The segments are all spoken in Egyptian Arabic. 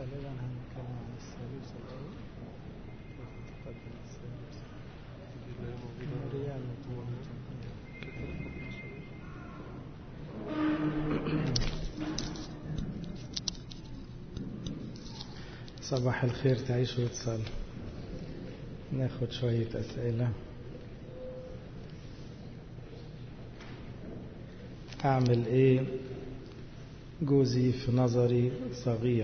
غالبا هنتكلم عن الثالوث الأول كيف تقدم الثالوث مريم صباح الخير تعيش وتصل ناخد شوية أسئلة أعمل إيه جوزي في نظري صغير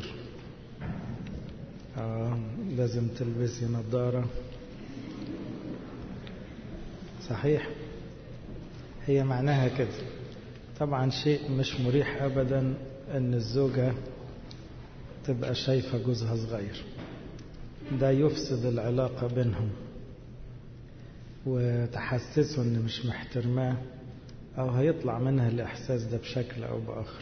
آه لازم تلبسي نظارة صحيح هي معناها كده طبعا شيء مش مريح أبدا أن الزوجة تبقى شايفة جوزها صغير ده يفسد العلاقة بينهم وتحسسه ان مش محترماه او هيطلع منها الاحساس ده بشكل او باخر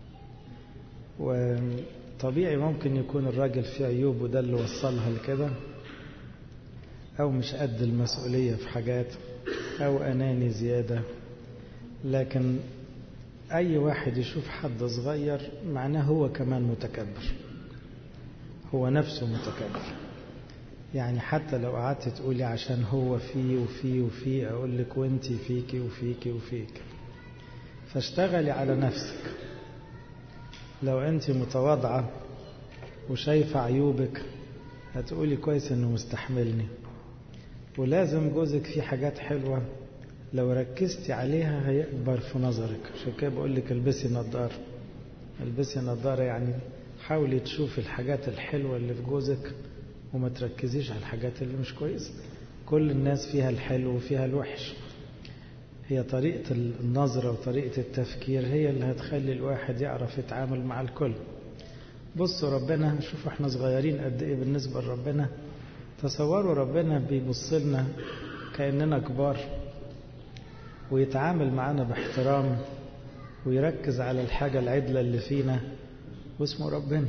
وطبيعي ممكن يكون الراجل فيه عيوب وده اللي وصلها لكده او مش قد المسؤولية في حاجات او اناني زيادة لكن اي واحد يشوف حد صغير معناه هو كمان متكبر هو نفسه متكبر يعني حتى لو قعدت تقولي عشان هو فيه وفيه وفيه اقول لك وانتي فيكي وفيكي وفيك فاشتغلي على نفسك لو انت متواضعة وشايفة عيوبك هتقولي كويس انه مستحملني ولازم جوزك فيه حاجات حلوة لو ركزتي عليها هيكبر في نظرك عشان كده بقول لك البسي نظارة البسي نظارة يعني حاولي تشوفي الحاجات الحلوة اللي في جوزك وما تركزيش على الحاجات اللي مش كويسة كل الناس فيها الحلو وفيها الوحش هي طريقة النظرة وطريقة التفكير هي اللي هتخلي الواحد يعرف يتعامل مع الكل بصوا ربنا شوفوا احنا صغيرين قد ايه بالنسبة لربنا تصوروا ربنا بيبص لنا كأننا كبار ويتعامل معنا باحترام ويركز على الحاجة العدلة اللي فينا واسمه ربنا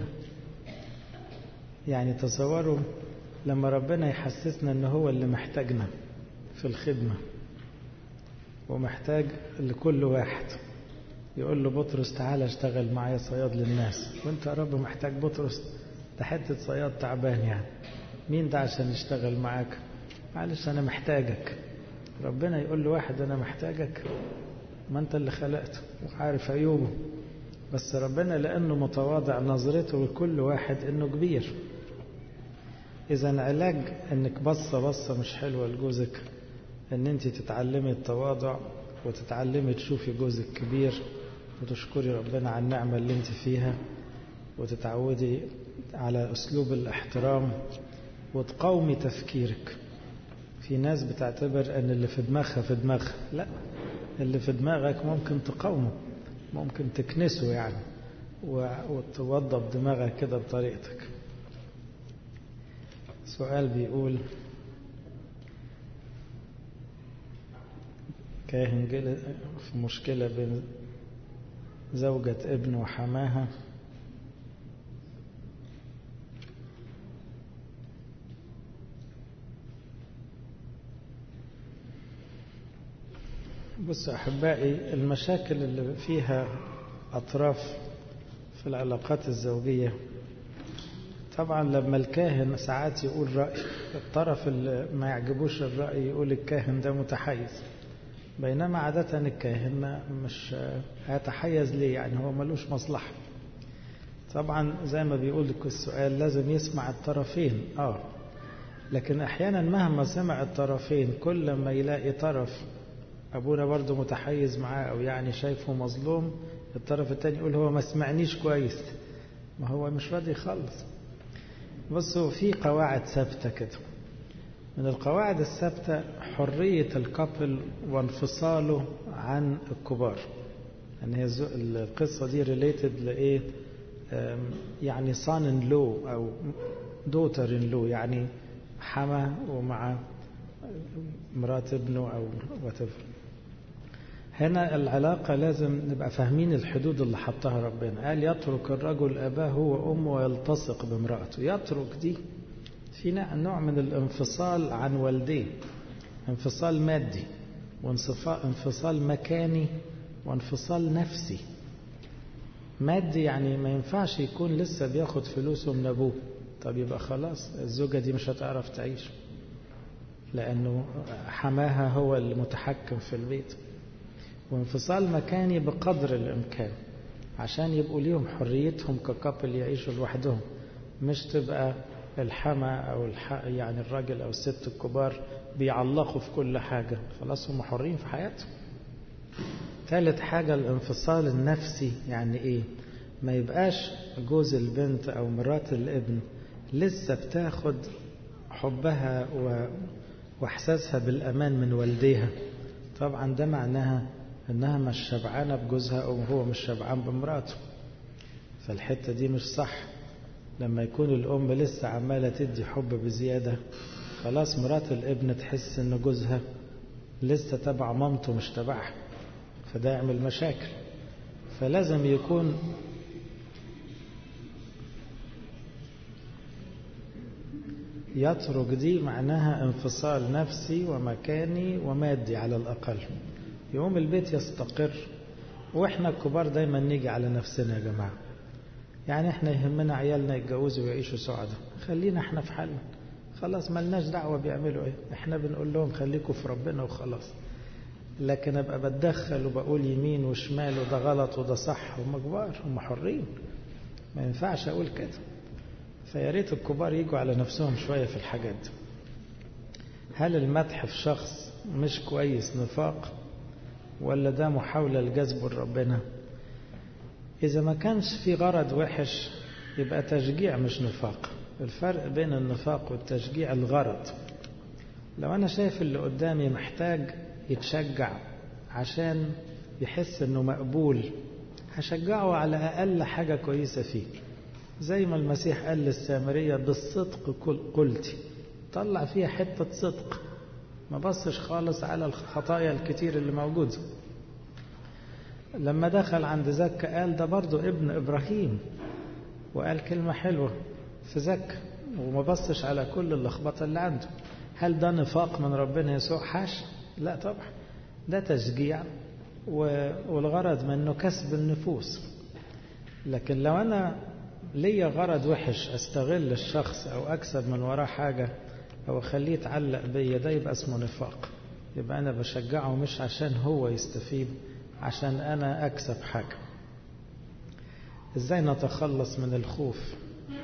يعني تصوروا لما ربنا يحسسنا ان هو اللي محتاجنا في الخدمة ومحتاج لكل واحد يقول له بطرس تعالى اشتغل معايا صياد للناس وانت يا رب محتاج بطرس ده حتة صياد تعبان يعني مين ده عشان يشتغل معاك معلش انا محتاجك ربنا يقول له واحد انا محتاجك ما انت اللي خلقته وعارف عيوبه بس ربنا لأنه متواضع نظرته لكل واحد إنه كبير إذا علاج إنك بصة بصة مش حلوة لجوزك إن أنت تتعلمي التواضع وتتعلمي تشوفي جوزك كبير وتشكري ربنا على النعمة اللي أنت فيها وتتعودي على أسلوب الاحترام وتقاومي تفكيرك في ناس بتعتبر أن اللي في دماغها في دماغها لا اللي في دماغك ممكن تقاومه ممكن تكنسه يعني وتوضب دماغك كده بطريقتك سؤال بيقول كاهن في مشكلة بين زوجة ابن وحماها بصوا أحبائي المشاكل اللي فيها أطراف في العلاقات الزوجية طبعا لما الكاهن ساعات يقول رأي الطرف اللي ما يعجبوش الرأي يقول الكاهن ده متحيز بينما عادة الكاهن مش هيتحيز ليه يعني هو ملوش مصلحة طبعا زي ما بيقول لك السؤال لازم يسمع الطرفين اه لكن احيانا مهما سمع الطرفين كل ما يلاقي طرف أبونا برضه متحيز معاه أو يعني شايفه مظلوم الطرف الثاني يقول هو ما سمعنيش كويس ما هو مش راضي يخلص بصوا في قواعد ثابتة كده من القواعد الثابتة حرية الكابل وانفصاله عن الكبار يعني هي القصة دي ريليتد لإيه يعني صان لو أو دوتر لو يعني حما ومع مرات ابنه أو whatever هنا العلاقة لازم نبقى فاهمين الحدود اللي حطها ربنا قال يترك الرجل أباه وأمه ويلتصق بامرأته يترك دي في نوع من الانفصال عن والديه انفصال مادي وانفصال مكاني وانفصال نفسي مادي يعني ما ينفعش يكون لسه بياخد فلوسه من أبوه طب يبقى خلاص الزوجة دي مش هتعرف تعيش لأنه حماها هو المتحكم في البيت وانفصال مكاني بقدر الإمكان عشان يبقوا ليهم حريتهم ككابل يعيشوا لوحدهم مش تبقى الحما أو الح... يعني الراجل أو الست الكبار بيعلقوا في كل حاجة خلاص هم حرين في حياتهم ثالث حاجة الانفصال النفسي يعني إيه ما يبقاش جوز البنت أو مرات الابن لسه بتاخد حبها و... واحساسها بالامان من والديها طبعا ده معناها انها مش شبعانه بجوزها او هو مش شبعان بمراته فالحته دي مش صح لما يكون الام لسه عماله تدي حب بزياده خلاص مرات الابن تحس ان جوزها لسه تبع مامته مش تبعها فده يعمل مشاكل فلازم يكون يترك دي معناها انفصال نفسي ومكاني ومادي على الأقل يوم البيت يستقر وإحنا الكبار دايما نيجي على نفسنا يا جماعة يعني إحنا يهمنا عيالنا يتجوزوا ويعيشوا سعداء خلينا إحنا في حالنا خلاص ملناش دعوة بيعملوا إيه إحنا بنقول لهم خليكوا في ربنا وخلاص لكن أبقى بتدخل وبقول يمين وشمال وده غلط وده صح هم كبار هم حرين ما ينفعش أقول كده فيا ريت الكبار يجوا على نفسهم شوية في الحاجات دي هل المدح في شخص مش كويس نفاق ولا ده محاولة لجذب ربنا إذا ما كانش في غرض وحش يبقى تشجيع مش نفاق الفرق بين النفاق والتشجيع الغرض لو أنا شايف اللي قدامي محتاج يتشجع عشان يحس انه مقبول هشجعه على اقل حاجة كويسة فيه زي ما المسيح قال للسامرية بالصدق قلتي طلع فيها حتة صدق ما بصش خالص على الخطايا الكتير اللي موجودة لما دخل عند زكا قال ده برضو ابن إبراهيم وقال كلمة حلوة في زكا وما بصش على كل اللخبطة اللي عنده هل ده نفاق من ربنا يسوع حاش لا طبعا ده تشجيع والغرض منه كسب النفوس لكن لو أنا ليا غرض وحش استغل الشخص او اكسب من وراه حاجة او اخليه يتعلق بيا ده يبقى اسمه نفاق يبقى انا بشجعه مش عشان هو يستفيد عشان انا اكسب حاجة ازاي نتخلص من الخوف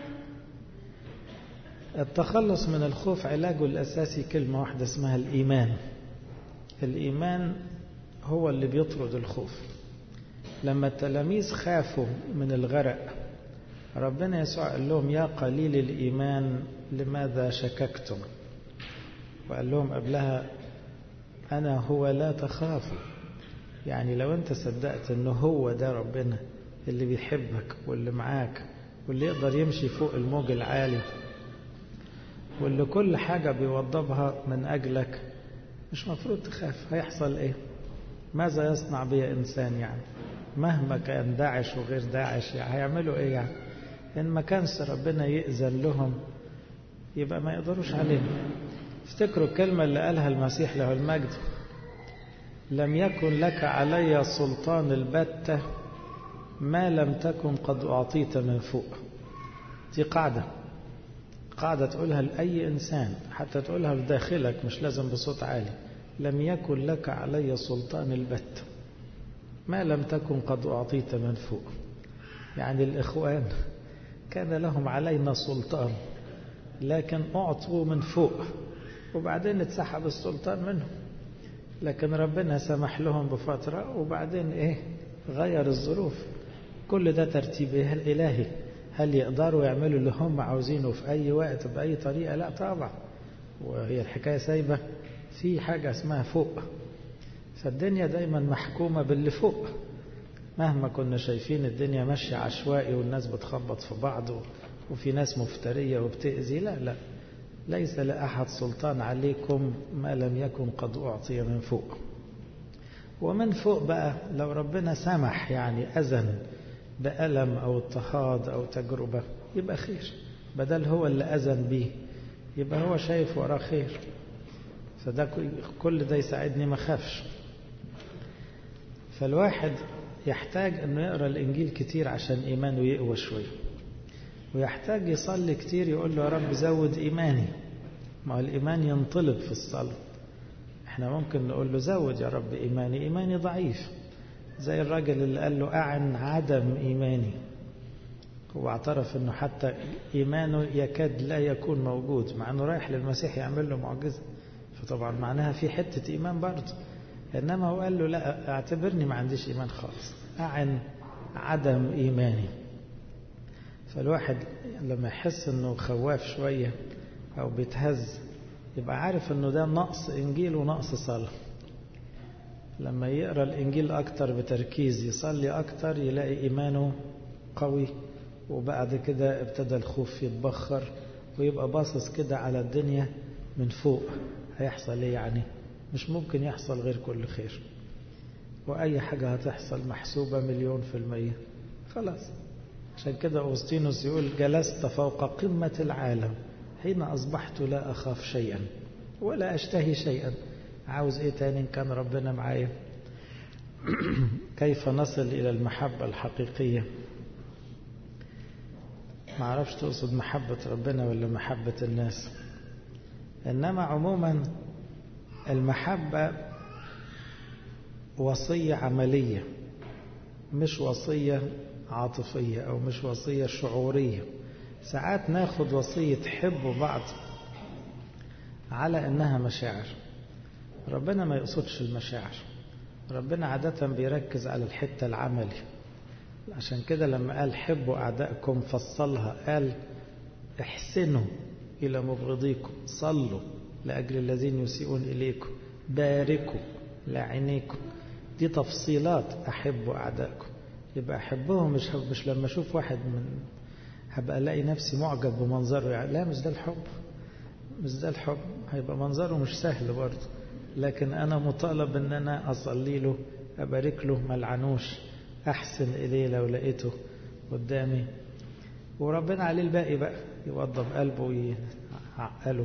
التخلص من الخوف علاجه الاساسي كلمة واحدة اسمها الايمان الايمان هو اللي بيطرد الخوف لما التلاميذ خافوا من الغرق ربنا يسوع قال لهم يا قليل الإيمان لماذا شككتم وقال لهم قبلها أنا هو لا تخافوا يعني لو أنت صدقت أنه هو ده ربنا اللي بيحبك واللي معاك واللي يقدر يمشي فوق الموج العالي واللي كل حاجة بيوضبها من أجلك مش مفروض تخاف هيحصل إيه ماذا يصنع بي إنسان يعني مهما كان داعش وغير داعش يعني هيعملوا إيه يعني إن ما كانش ربنا يأذن لهم يبقى ما يقدروش عليه افتكروا الكلمة اللي قالها المسيح له المجد لم يكن لك علي سلطان البتة ما لم تكن قد أعطيت من فوق دي قاعدة قاعدة تقولها لأي إنسان حتى تقولها في داخلك مش لازم بصوت عالي لم يكن لك علي سلطان البتة ما لم تكن قد أعطيت من فوق يعني الإخوان كان لهم علينا سلطان لكن أعطوا من فوق وبعدين اتسحب السلطان منهم لكن ربنا سمح لهم بفترة وبعدين إيه غير الظروف كل ده ترتيب إلهي هل يقدروا يعملوا اللي هم عاوزينه في أي وقت بأي طريقة لا طبعا وهي الحكاية سايبة في حاجة اسمها فوق فالدنيا دايما محكومة باللي فوق مهما كنا شايفين الدنيا ماشية عشوائي والناس بتخبط في بعض وفي ناس مفترية وبتأذي لا لا ليس لأحد سلطان عليكم ما لم يكن قد أعطي من فوق ومن فوق بقى لو ربنا سمح يعني أذن بألم أو اضطهاد أو تجربة يبقى خير بدل هو اللي أذن به يبقى هو شايف وراه خير فده كل ده يساعدني ما خافش فالواحد يحتاج أنه يقرأ الإنجيل كتير عشان إيمانه يقوى شوية ويحتاج يصلي كتير يقول له يا رب زود إيماني ما هو الإيمان ينطلب في الصلاة احنا ممكن نقول له زود يا رب إيماني إيماني ضعيف زي الراجل اللي قال له أعن عدم إيماني هو اعترف أنه حتى إيمانه يكاد لا يكون موجود مع أنه رايح للمسيح يعمل له معجزة فطبعا معناها في حتة إيمان برضه إنما هو قال له لا اعتبرني ما عنديش إيمان خالص أعن عدم إيماني فالواحد لما يحس أنه خواف شوية أو بيتهز يبقى عارف أنه ده نقص إنجيل ونقص صلاة لما يقرأ الإنجيل أكتر بتركيز يصلي أكتر يلاقي إيمانه قوي وبعد كده ابتدى الخوف يتبخر ويبقى باصص كده على الدنيا من فوق هيحصل ايه يعني مش ممكن يحصل غير كل خير وأي حاجة هتحصل محسوبة مليون في المية خلاص عشان كده أوسطينوس يقول جلست فوق قمة العالم حين أصبحت لا أخاف شيئا ولا أشتهي شيئا عاوز إيه تاني كان ربنا معايا كيف نصل إلى المحبة الحقيقية ما عرفش تقصد محبة ربنا ولا محبة الناس إنما عموما المحبة وصية عملية مش وصية عاطفية أو مش وصية شعورية ساعات ناخد وصية حبوا بعض على إنها مشاعر ربنا ما يقصدش المشاعر ربنا عادة بيركز على الحتة العملي عشان كده لما قال حبوا أعدائكم فصلها قال احسنوا إلى مبغضيكم صلوا لأجل الذين يسيئون إليكم باركوا لعينيكم دي تفصيلات أحبوا أعدائكم يبقى أحبهم مش مش لما أشوف واحد من هبقى ألاقي نفسي معجب بمنظره يعني لا مش ده الحب مش ده الحب هيبقى منظره مش سهل برضه لكن أنا مطالب إن أنا أصلي له أبارك له ملعنوش أحسن إليه لو لقيته قدامي وربنا عليه الباقي بقى يوضب قلبه ويعقله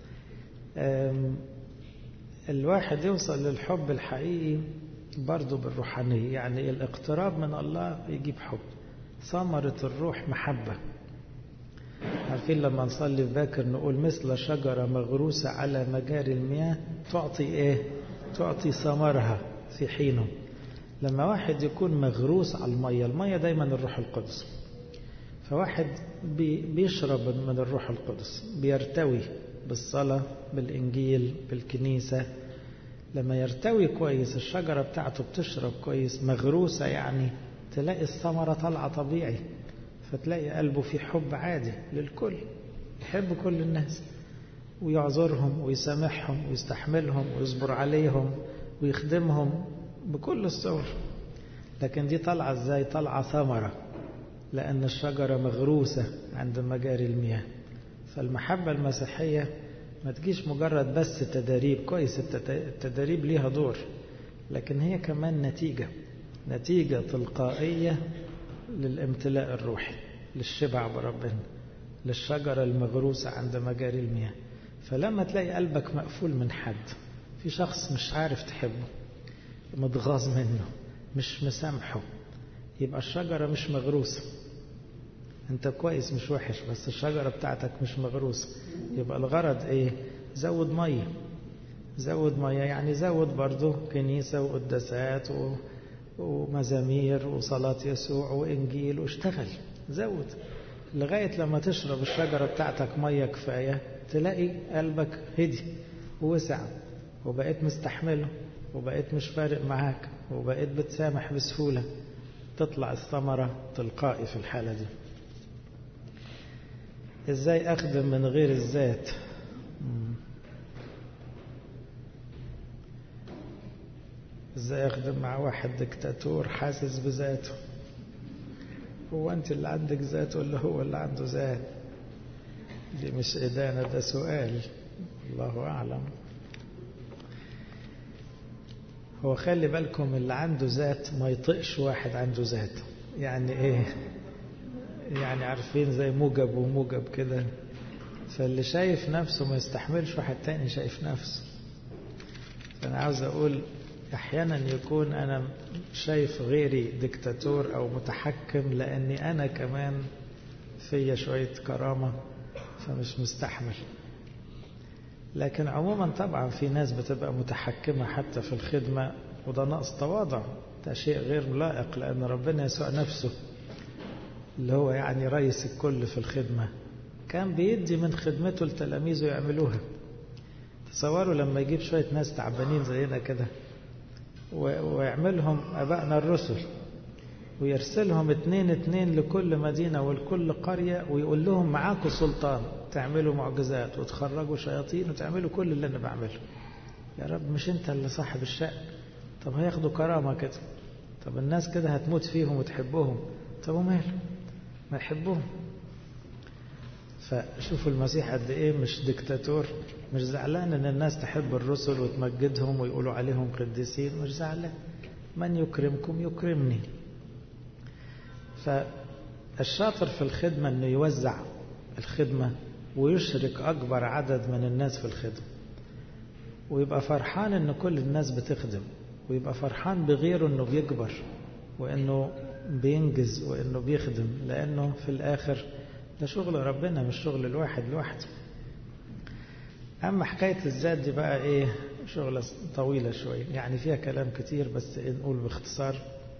الواحد يوصل للحب الحقيقي برضه بالروحانية يعني الاقتراب من الله يجيب حب ثمرة الروح محبة عارفين لما نصلي في باكر نقول مثل شجرة مغروسة على مجاري المياه تعطي ايه تعطي ثمرها في حينه لما واحد يكون مغروس على المية المية دايما الروح القدس فواحد بي بيشرب من الروح القدس بيرتوي بالصلاة بالإنجيل بالكنيسة لما يرتوي كويس الشجرة بتاعته بتشرب كويس مغروسة يعني تلاقي الثمرة طالعة طبيعي فتلاقي قلبه في حب عادي للكل يحب كل الناس ويعذرهم ويسامحهم ويستحملهم ويصبر عليهم ويخدمهم بكل الصور لكن دي طالعة ازاي طالعة ثمرة لأن الشجرة مغروسة عند مجاري المياه فالمحبة المسيحية ما تجيش مجرد بس تداريب كويس التداريب ليها دور لكن هي كمان نتيجة نتيجة تلقائية للامتلاء الروحي للشبع بربنا للشجرة المغروسة عند مجاري المياه فلما تلاقي قلبك مقفول من حد في شخص مش عارف تحبه متغاظ منه مش مسامحه يبقى الشجرة مش مغروسة انت كويس مش وحش بس الشجرة بتاعتك مش مغروسة يبقى الغرض ايه زود مية زود مية يعني زود برضه كنيسة وقداسات و... ومزامير وصلاة يسوع وإنجيل واشتغل زود لغاية لما تشرب الشجرة بتاعتك مية كفاية تلاقي قلبك هدي ووسع وبقيت مستحمله وبقيت مش فارق معاك وبقيت بتسامح بسهولة تطلع الثمرة تلقائي في الحالة دي ازاي اخدم من غير الذات ازاي اخدم مع واحد دكتاتور حاسس بذاته هو انت اللي عندك ذات ولا هو اللي عنده ذات دي مش ادانه ده سؤال الله اعلم هو خلي بالكم اللي عنده ذات ما يطقش واحد عنده ذات يعني ايه يعني عارفين زي موجب وموجب كده فاللي شايف نفسه ما يستحملش واحد تاني شايف نفسه فانا عاوز اقول أحيانا يكون أنا شايف غيري دكتاتور أو متحكم لأني أنا كمان فيا شوية كرامة فمش مستحمل لكن عموما طبعا في ناس بتبقى متحكمة حتى في الخدمة وده نقص تواضع ده شيء غير لائق لأن ربنا يسوع نفسه اللي هو يعني رئيس الكل في الخدمة كان بيدي من خدمته لتلاميذه يعملوها تصوروا لما يجيب شوية ناس تعبانين زينا كده ويعملهم أبائنا الرسل ويرسلهم اتنين اتنين لكل مدينة ولكل قرية ويقول لهم معاكم سلطان تعملوا معجزات وتخرجوا شياطين وتعملوا كل اللي أنا بعمله يا رب مش أنت اللي صاحب الشأن طب هياخدوا كرامة كده طب الناس كده هتموت فيهم وتحبهم طب وماله ما يحبوهم فشوفوا المسيح قد ايه مش دكتاتور مش زعلان ان الناس تحب الرسل وتمجدهم ويقولوا عليهم قديسين مش زعلان من يكرمكم يكرمني فالشاطر في الخدمة انه يوزع الخدمة ويشرك اكبر عدد من الناس في الخدمة ويبقى فرحان ان كل الناس بتخدم ويبقى فرحان بغيره انه بيكبر وانه بينجز وانه بيخدم لانه في الاخر ده شغل ربنا مش شغل الواحد لوحده أما حكاية الذات دي بقى إيه شغلة طويلة شوية يعني فيها كلام كتير بس نقول باختصار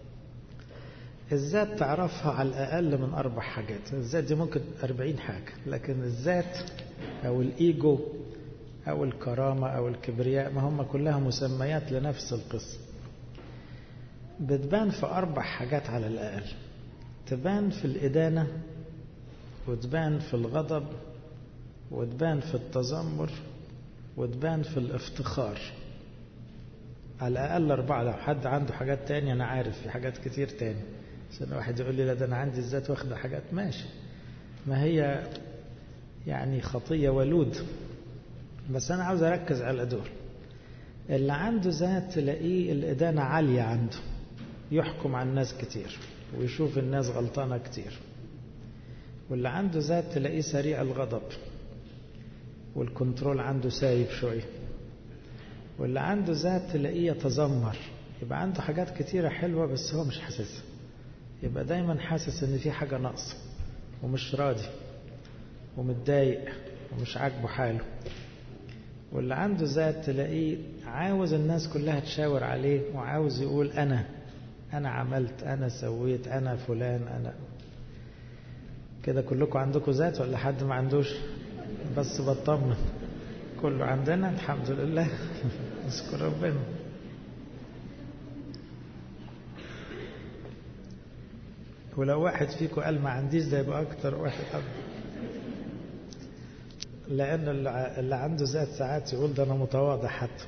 الذات تعرفها على الأقل من أربع حاجات الذات دي ممكن أربعين حاجة لكن الذات أو الإيجو أو الكرامة أو الكبرياء ما هم كلها مسميات لنفس القصة بتبان في أربع حاجات على الأقل تبان في الإدانة وتبان في الغضب وتبان في التذمر وتبان في الافتخار على الأقل أربعة لو حد عنده حاجات تانية أنا عارف في حاجات كتير تاني عشان واحد يقول لي لا ده أنا عندي الذات واخدة حاجات ماشي ما هي يعني خطية ولود بس أنا عاوز أركز على دول اللي عنده ذات تلاقيه الإدانة عالية عنده يحكم على الناس كتير ويشوف الناس غلطانة كتير واللي عنده ذات تلاقيه سريع الغضب والكنترول عنده سايب شوية واللي عنده ذات تلاقيه يتذمر يبقى عنده حاجات كتيرة حلوة بس هو مش حاسسها يبقى دايما حاسس ان في حاجة ناقصة ومش راضي ومتضايق ومش عاجبه حاله واللي عنده ذات تلاقيه عاوز الناس كلها تشاور عليه وعاوز يقول أنا أنا عملت أنا سويت أنا فلان أنا كده كلكم عندكم ذات ولا حد ما عندوش بس بطمن كله عندنا الحمد لله نشكر ربنا ولو واحد فيكم قال ما عنديش ده يبقى أكتر واحد أب لأن اللي عنده ذات ساعات يقول ده أنا متواضع حتى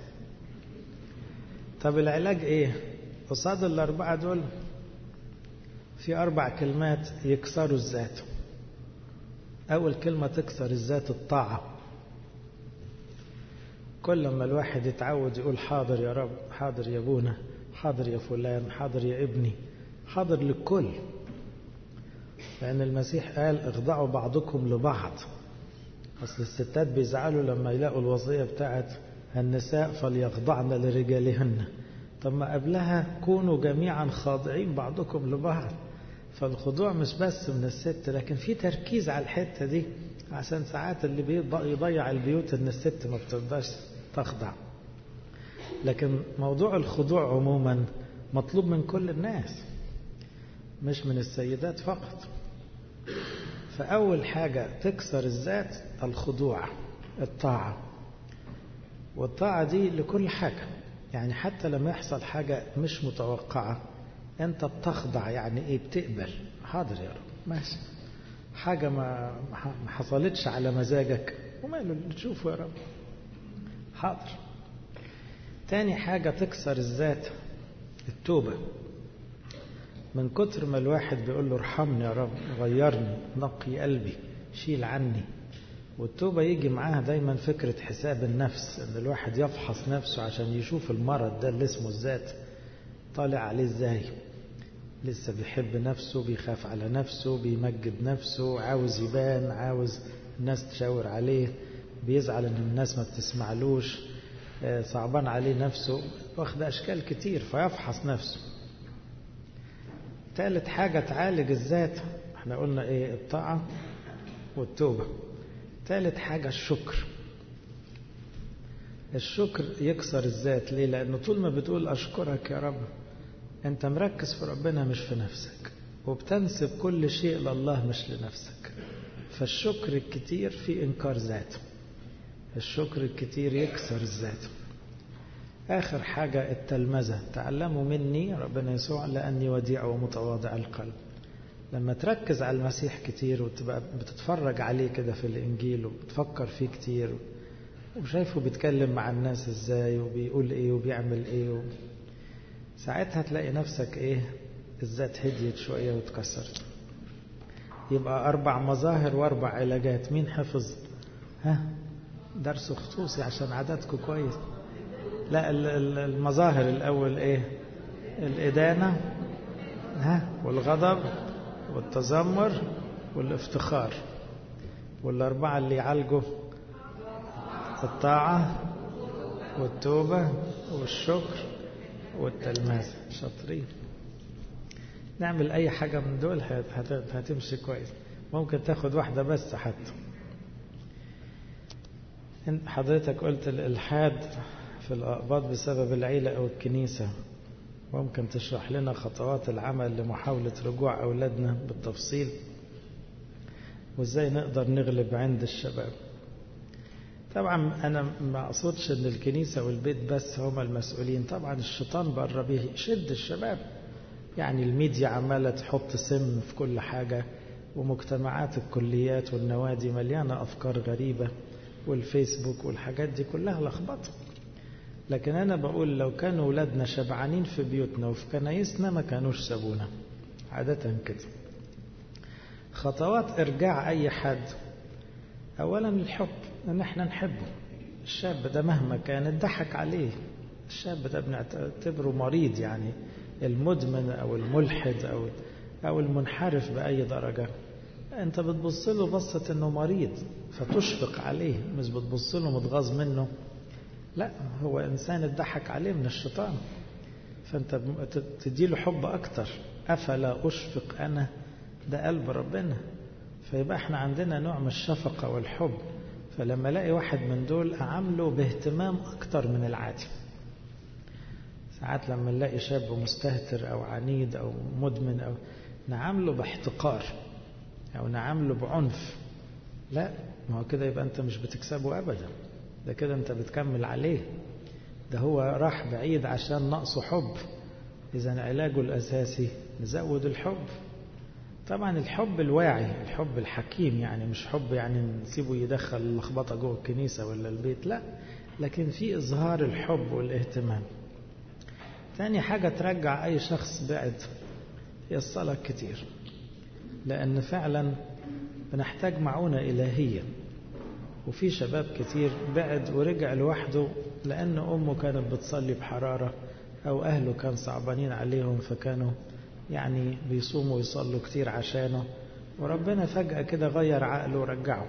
طب العلاج إيه؟ قصاد الأربعة دول في أربع كلمات يكسروا الذات أول كلمة تكسر الذات الطاعة كل ما الواحد يتعود يقول حاضر يا رب حاضر يا ابونا حاضر يا فلان حاضر يا ابني حاضر للكل لأن المسيح قال اخضعوا بعضكم لبعض أصل الستات بيزعلوا لما يلاقوا الوصية بتاعت النساء فليخضعن لرجالهن طب ما قبلها كونوا جميعا خاضعين بعضكم لبعض فالخضوع مش بس من الست لكن في تركيز على الحتة دي عشان ساعات اللي يضيع البيوت ان الست ما بترضاش تخضع لكن موضوع الخضوع عموما مطلوب من كل الناس مش من السيدات فقط فأول حاجة تكسر الذات الخضوع الطاعة والطاعة دي لكل حاجة يعني حتى لما يحصل حاجة مش متوقعة أنت بتخضع يعني إيه بتقبل حاضر يا رب ماشي حاجة ما ما حصلتش على مزاجك وماله اللي تشوفه يا رب حاضر تاني حاجة تكسر الذات التوبة من كتر ما الواحد بيقول له ارحمني يا رب غيرني نقي قلبي شيل عني والتوبة يجي معاها دايما فكرة حساب النفس ان الواحد يفحص نفسه عشان يشوف المرض ده اللي اسمه الذات طالع عليه ازاي لسه بيحب نفسه بيخاف على نفسه بيمجد نفسه عاوز يبان عاوز الناس تشاور عليه بيزعل ان الناس ما بتسمعلوش صعبان عليه نفسه واخد أشكال كتير فيفحص نفسه ثالث حاجة تعالج الذات احنا قلنا ايه الطاعة والتوبة ثالث حاجة الشكر الشكر يكسر الذات ليه لأنه طول ما بتقول أشكرك يا رب أنت مركز في ربنا مش في نفسك وبتنسب كل شيء لله مش لنفسك فالشكر الكتير في إنكار ذات الشكر الكتير يكسر الذات آخر حاجة التلمذة تعلموا مني ربنا يسوع لأني وديع ومتواضع القلب لما تركز على المسيح كتير وتبقى بتتفرج عليه كده في الإنجيل وبتفكر فيه كتير وشايفه بيتكلم مع الناس ازاي وبيقول ايه وبيعمل ايه و... ساعتها تلاقي نفسك ايه الذات هديت شوية واتكسرت يبقى أربع مظاهر وأربع علاجات مين حفظ ها درس خصوصي عشان عددكم كويس لا المظاهر الأول إيه الإدانة ها والغضب والتذمر والافتخار والأربعة اللي يعالجوا الطاعة والتوبة والشكر والتلمذة شاطرين نعمل أي حاجة من دول هتمشي كويس ممكن تاخد واحدة بس حتى حضرتك قلت الإلحاد في الأقباط بسبب العيلة أو الكنيسة ممكن تشرح لنا خطوات العمل لمحاولة رجوع أولادنا بالتفصيل وإزاي نقدر نغلب عند الشباب طبعا أنا ما أقصدش أن الكنيسة والبيت بس هم المسؤولين طبعا الشيطان بره بيشد الشباب يعني الميديا عمالة تحط سم في كل حاجة ومجتمعات الكليات والنوادي مليانة أفكار غريبة والفيسبوك والحاجات دي كلها لخبطة لكن أنا بقول لو كانوا أولادنا شبعانين في بيوتنا وفي كنايسنا ما كانوش سابونا عادة كده خطوات إرجاع أي حد أولا الحب ان احنا نحبه الشاب ده مهما كان اتضحك عليه الشاب ده بنعتبره مريض يعني المدمن او الملحد او او المنحرف باي درجه انت بتبص له بصه انه مريض فتشفق عليه مش بتبص له متغاظ منه لا هو انسان اتضحك عليه من الشيطان فانت تديله حب اكتر افلا اشفق انا ده قلب ربنا فيبقى احنا عندنا نوع من الشفقه والحب فلما الاقي واحد من دول اعامله باهتمام اكتر من العادي ساعات لما نلاقي شاب مستهتر او عنيد او مدمن او نعامله باحتقار او نعامله بعنف لا ما هو كده يبقى انت مش بتكسبه ابدا ده كده انت بتكمل عليه ده هو راح بعيد عشان نقصه حب اذا علاجه الاساسي نزود الحب طبعا الحب الواعي الحب الحكيم يعني مش حب يعني نسيبه يدخل اللخبطه جوه الكنيسه ولا البيت لا لكن في اظهار الحب والاهتمام تاني حاجة ترجع أي شخص بعد هي الصلاة كتير لأن فعلا بنحتاج معونة إلهية وفي شباب كتير بعد ورجع لوحده لأن أمه كانت بتصلي بحرارة أو أهله كان صعبانين عليهم فكانوا يعني بيصوموا ويصلوا كتير عشانه وربنا فجأة كده غير عقله ورجعه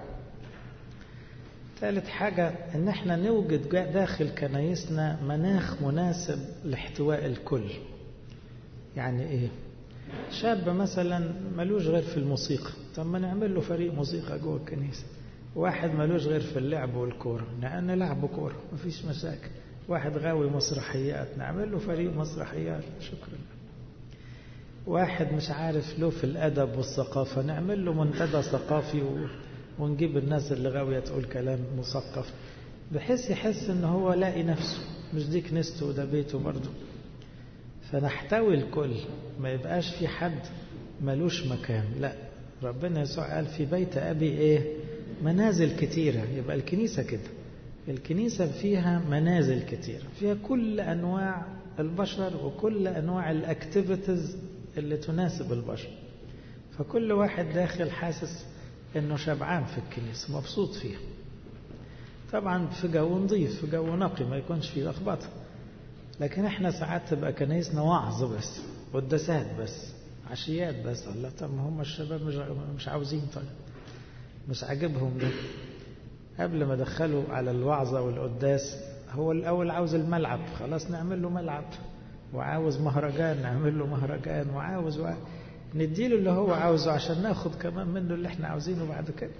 ثالث حاجة ان احنا نوجد داخل كنايسنا مناخ مناسب لاحتواء الكل يعني ايه شاب مثلا ملوش غير في الموسيقى طب ما نعمل له فريق موسيقى جوه الكنيسة واحد ملوش غير في اللعب والكورة نلعب كورة مفيش مشاكل واحد غاوي مسرحيات نعمل له فريق مسرحيات شكرا واحد مش عارف له في الأدب والثقافة نعمل له منتدى ثقافي و... ونجيب الناس اللي غاوية تقول كلام مثقف بحيث يحس ان هو لاقي نفسه مش دي كنيسته وده بيته برضه فنحتوي الكل ما يبقاش في حد ملوش مكان لا ربنا يسوع قال في بيت أبي إيه منازل كتيرة يبقى الكنيسة كده الكنيسة فيها منازل كتيرة فيها كل أنواع البشر وكل أنواع الأكتيفيتيز اللي تناسب البشر فكل واحد داخل حاسس انه شبعان في الكنيسه مبسوط فيها طبعا في جو نظيف في جو نقي ما يكونش فيه لخبطه لكن احنا ساعات تبقى كنايسنا وعظ بس قداسات بس عشيات بس الله طب ما هم الشباب مش مش عاوزين طيب مش عاجبهم ده قبل ما دخلوا على الوعظه والقداس هو الأول عاوز الملعب خلاص نعمل له ملعب وعاوز مهرجان نعمل له مهرجان وعاوز و... نديله اللي هو عاوزه عشان ناخد كمان منه اللي احنا عاوزينه بعد كده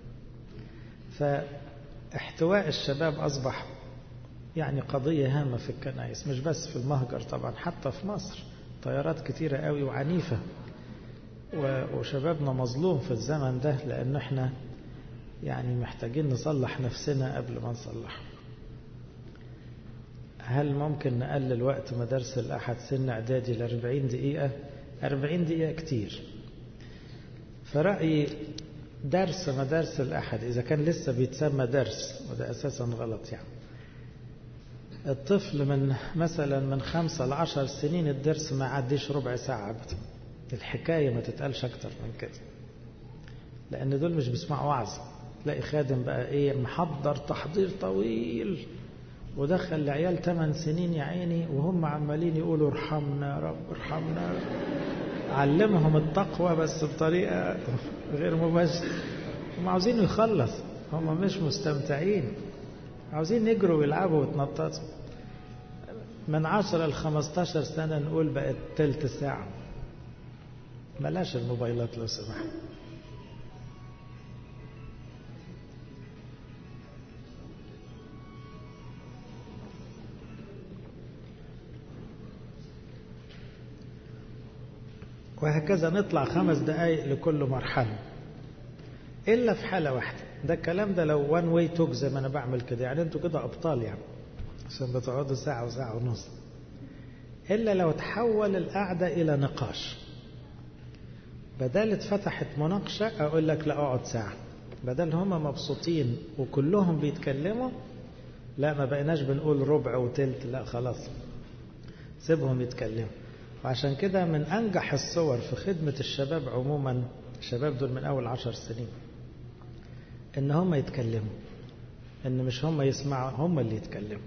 فاحتواء الشباب أصبح يعني قضية هامة في الكنائس مش بس في المهجر طبعا حتى في مصر طيارات كتيرة قوي وعنيفة وشبابنا مظلوم في الزمن ده لأن احنا يعني محتاجين نصلح نفسنا قبل ما نصلح هل ممكن نقلل وقت مدارس الأحد سن إعدادي ل 40 دقيقة 40 دقيقة كتير فرأيي درس مدارس الأحد إذا كان لسه بيتسمى درس وده أساسا غلط يعني الطفل من مثلا من خمسة لعشر سنين الدرس ما عديش ربع ساعة أبدا الحكاية ما تتقالش أكتر من كده لأن دول مش بيسمعوا وعظ تلاقي خادم بقى إيه محضر تحضير طويل ودخل العيال 8 سنين يا عيني وهم عمالين يقولوا ارحمنا يا رب ارحمنا يا رب علمهم التقوى بس بطريقة غير مباشرة هم عاوزين يخلص هم مش مستمتعين عاوزين يجروا ويلعبوا ويتنططوا من 10 ل 15 سنة نقول بقت تلت ساعة بلاش الموبايلات لو سمحت وهكذا نطلع خمس دقايق لكل مرحلة إلا في حالة واحدة ده الكلام ده لو وان واي توك زي ما أنا بعمل كده يعني أنتوا كده أبطال يعني عشان بتقعدوا ساعة وساعة ونص إلا لو تحول القعدة إلى نقاش بدل اتفتحت مناقشة أقول لك لا أقعد ساعة بدل هم مبسوطين وكلهم بيتكلموا لا ما بقيناش بنقول ربع وتلت لا خلاص سيبهم يتكلموا وعشان كده من أنجح الصور في خدمة الشباب عموما الشباب دول من أول عشر سنين إن هم يتكلموا إن مش هم يسمعوا هم اللي يتكلموا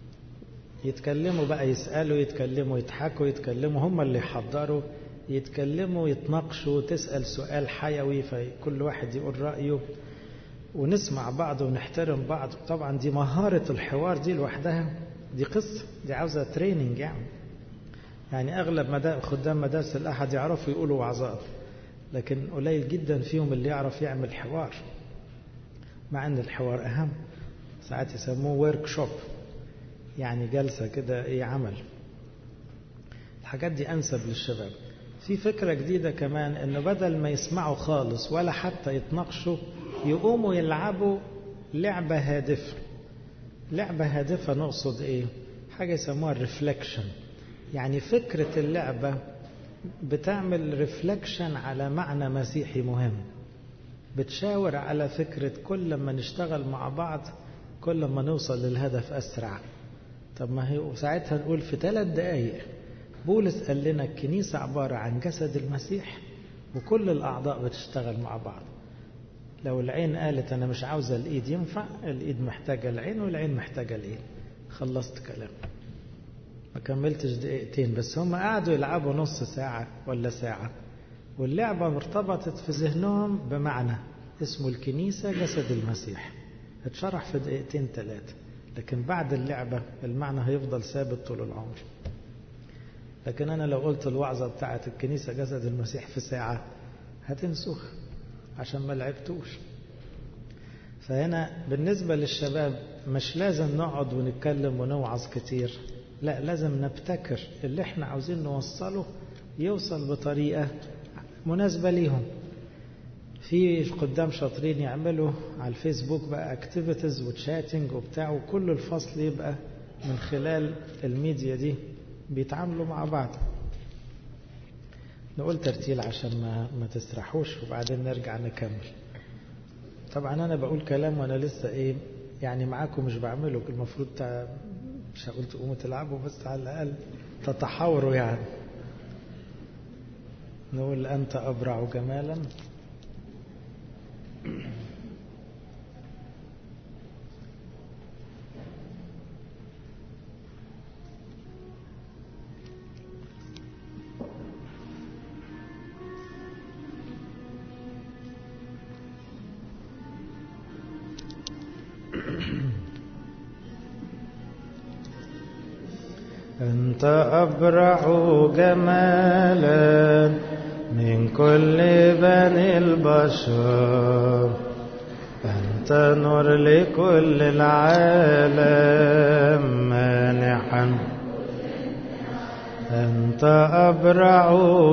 يتكلموا بقى يسألوا يتكلموا يضحكوا يتكلموا هم اللي يحضروا يتكلموا يتناقشوا تسأل سؤال حيوي فكل واحد يقول رأيه ونسمع بعض ونحترم بعض طبعا دي مهارة الحوار دي لوحدها دي قصة دي عاوزة تريننج يعني يعني أغلب مدا... خدام مدارس الأحد يعرفوا يقولوا وعظات لكن قليل جدا فيهم اللي يعرف يعمل حوار مع أن الحوار أهم ساعات يسموه ورك شوب يعني جلسة كده إيه عمل الحاجات دي أنسب للشباب في فكرة جديدة كمان أنه بدل ما يسمعوا خالص ولا حتى يتناقشوا يقوموا يلعبوا لعبة هادفة لعبة هادفة نقصد إيه حاجة يسموها الرفلكشن يعني فكرة اللعبة بتعمل ريفلكشن على معنى مسيحي مهم بتشاور على فكرة كل ما نشتغل مع بعض كل ما نوصل للهدف أسرع طب ما هي وساعتها نقول في ثلاث دقايق بولس قال لنا الكنيسة عبارة عن جسد المسيح وكل الأعضاء بتشتغل مع بعض لو العين قالت أنا مش عاوزة الإيد ينفع الإيد محتاجة العين والعين محتاجة الإيد خلصت كلام ما كملتش دقيقتين بس هم قعدوا يلعبوا نص ساعة ولا ساعة واللعبة ارتبطت في ذهنهم بمعنى اسمه الكنيسة جسد المسيح اتشرح في دقيقتين ثلاثة لكن بعد اللعبة المعنى هيفضل ثابت طول العمر لكن أنا لو قلت الوعظة بتاعت الكنيسة جسد المسيح في ساعة هتنسوها عشان ما لعبتوش فهنا بالنسبة للشباب مش لازم نقعد ونتكلم ونوعظ كتير لا لازم نبتكر اللي احنا عاوزين نوصله يوصل بطريقة مناسبة ليهم في قدام شاطرين يعملوا على الفيسبوك بقى اكتيفيتيز وتشاتنج وبتاع وكل الفصل يبقى من خلال الميديا دي بيتعاملوا مع بعض نقول ترتيل عشان ما, ما تسرحوش وبعدين نرجع نكمل طبعا انا بقول كلام وانا لسه ايه يعني معاكم مش بعمله المفروض تع... مش هقول تقوموا تلعبوا بس على الاقل تتحاوروا يعني نقول انت ابرع جمالا أنت أبرع جمالا من كل بني البشر أنت نور لكل العالم مانحا أنت أبرع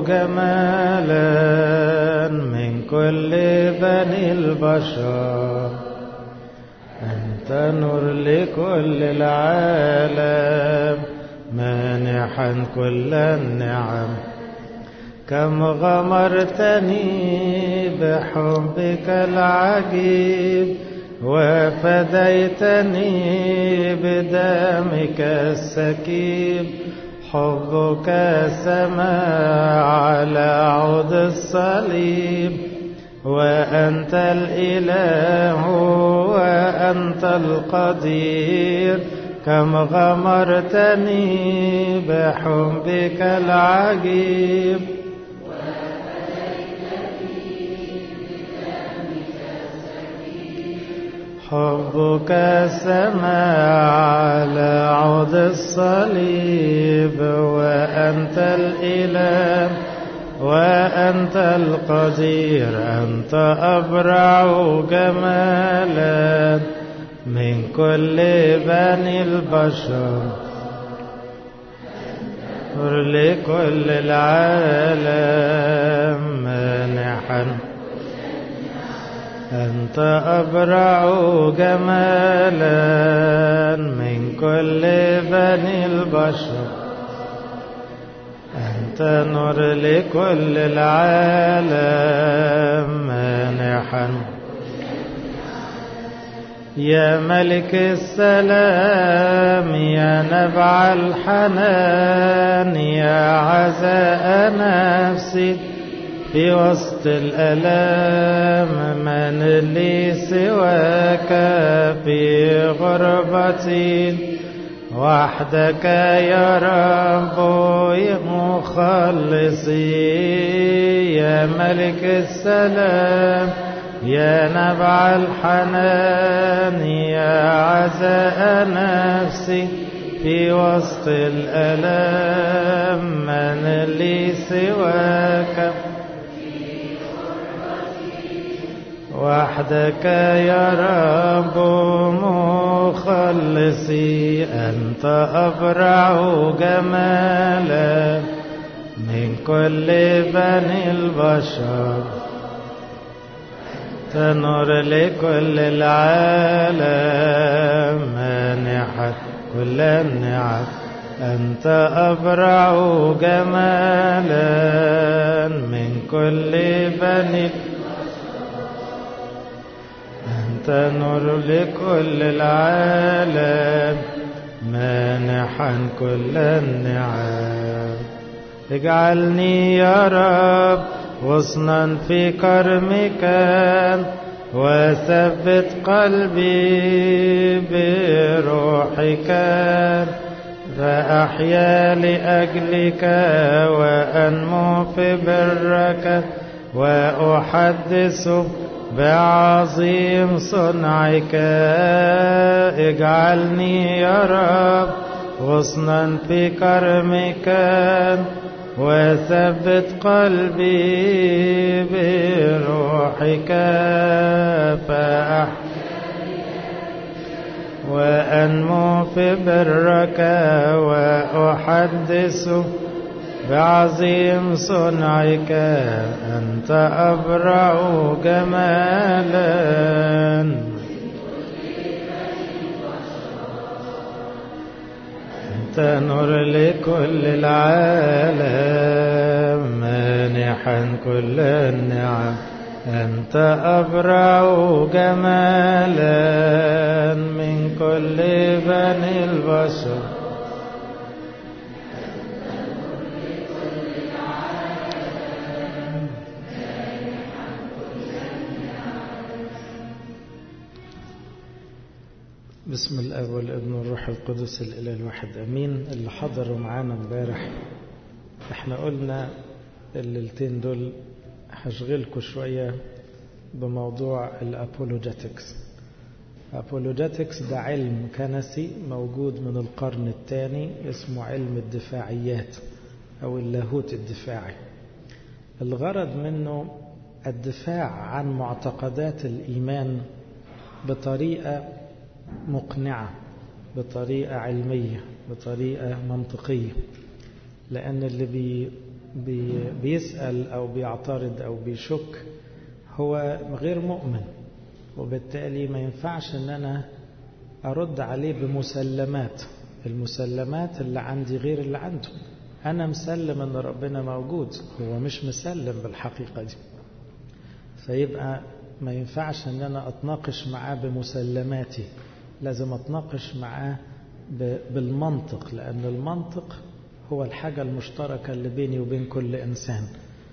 جمالا من كل بني البشر أنت نور لكل العالم مانحا كل النعم كم غمرتني بحبك العجيب وفديتني بدمك السكيب حبك سماء على عود الصليب وأنت الإله وأنت القدير كم غمرتني بحبك العجيب حبك سماء على عود الصليب وأنت الإله وأنت القدير أنت أبرع جمالا من كل بني البشر لكل العالم مانحا أنت أبرع جمالا من كل بني البشر أنت نور لكل العالم مانحا يا ملك السلام يا نبع الحنان يا عزاء نفسي في وسط الألام من لي سواك في غربتي وحدك يا رب يا مخلصي يا ملك السلام يا نبع الحنان يا عزاء نفسي في وسط الألام من لي سواك وحدك يا رب مخلصي أنت أبرع جمالا من كل بني البشر تنور لكل العالم مانحة كل النعم أنت أبرع جمالا من كل بني أنت نور لكل العالم مانحا كل النعم اجعلني يا رب غصنا في كرمك وثبت قلبي بروحك فأحيا لأجلك وأنمو في برك وأحدث بعظيم صنعك اجعلني يا رب غصنا في كرمك وثبت قلبي بروحك فأح وأنمو في برك وأحدث بعظيم صنعك أنت أبرع جمالا أنت نور لكل العالم مانحا كل النعم أنت أبرع جمالا من كل بني البشر بسم الاب والابن والروح القدس الاله الواحد امين اللي حضروا معانا امبارح احنا قلنا الليلتين دول هشغلكم شويه بموضوع الابولوجيتكس أبولوجيتكس ده علم كنسي موجود من القرن الثاني اسمه علم الدفاعيات أو اللاهوت الدفاعي الغرض منه الدفاع عن معتقدات الإيمان بطريقة مقنعة بطريقة علمية بطريقة منطقية لأن اللي بي بي بيسأل أو بيعترض أو بيشك هو غير مؤمن وبالتالي ما ينفعش ان انا ارد عليه بمسلمات المسلمات اللي عندي غير اللي عنده انا مسلم ان ربنا موجود هو مش مسلم بالحقيقة دي فيبقى ما ينفعش ان انا اتناقش معاه بمسلماتي لازم اتناقش معاه بالمنطق لان المنطق هو الحاجة المشتركة اللي بيني وبين كل انسان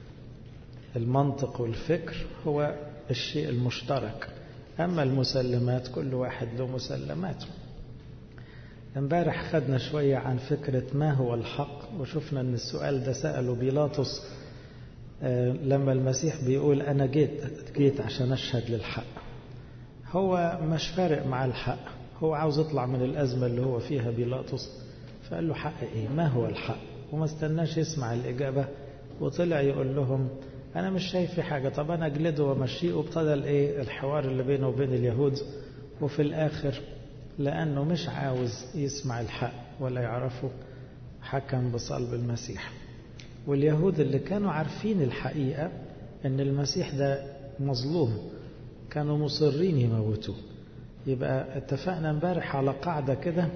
المنطق والفكر هو الشيء المشترك أما المسلمات كل واحد له مسلماته امبارح خدنا شوية عن فكرة ما هو الحق وشفنا أن السؤال ده سأله بيلاطس لما المسيح بيقول أنا جيت جيت عشان أشهد للحق هو مش فارق مع الحق هو عاوز يطلع من الأزمة اللي هو فيها بيلاطس فقال له حق إيه ما هو الحق وما استناش يسمع الإجابة وطلع يقول لهم أنا مش شايف في حاجة طب أنا أجلده وأمشيه وابتدى الإيه الحوار اللي بينه وبين اليهود وفي الآخر لأنه مش عاوز يسمع الحق ولا يعرفه حكم بصلب المسيح واليهود اللي كانوا عارفين الحقيقة أن المسيح ده مظلوم كانوا مصرين يموتوه يبقى اتفقنا امبارح على قاعدة كده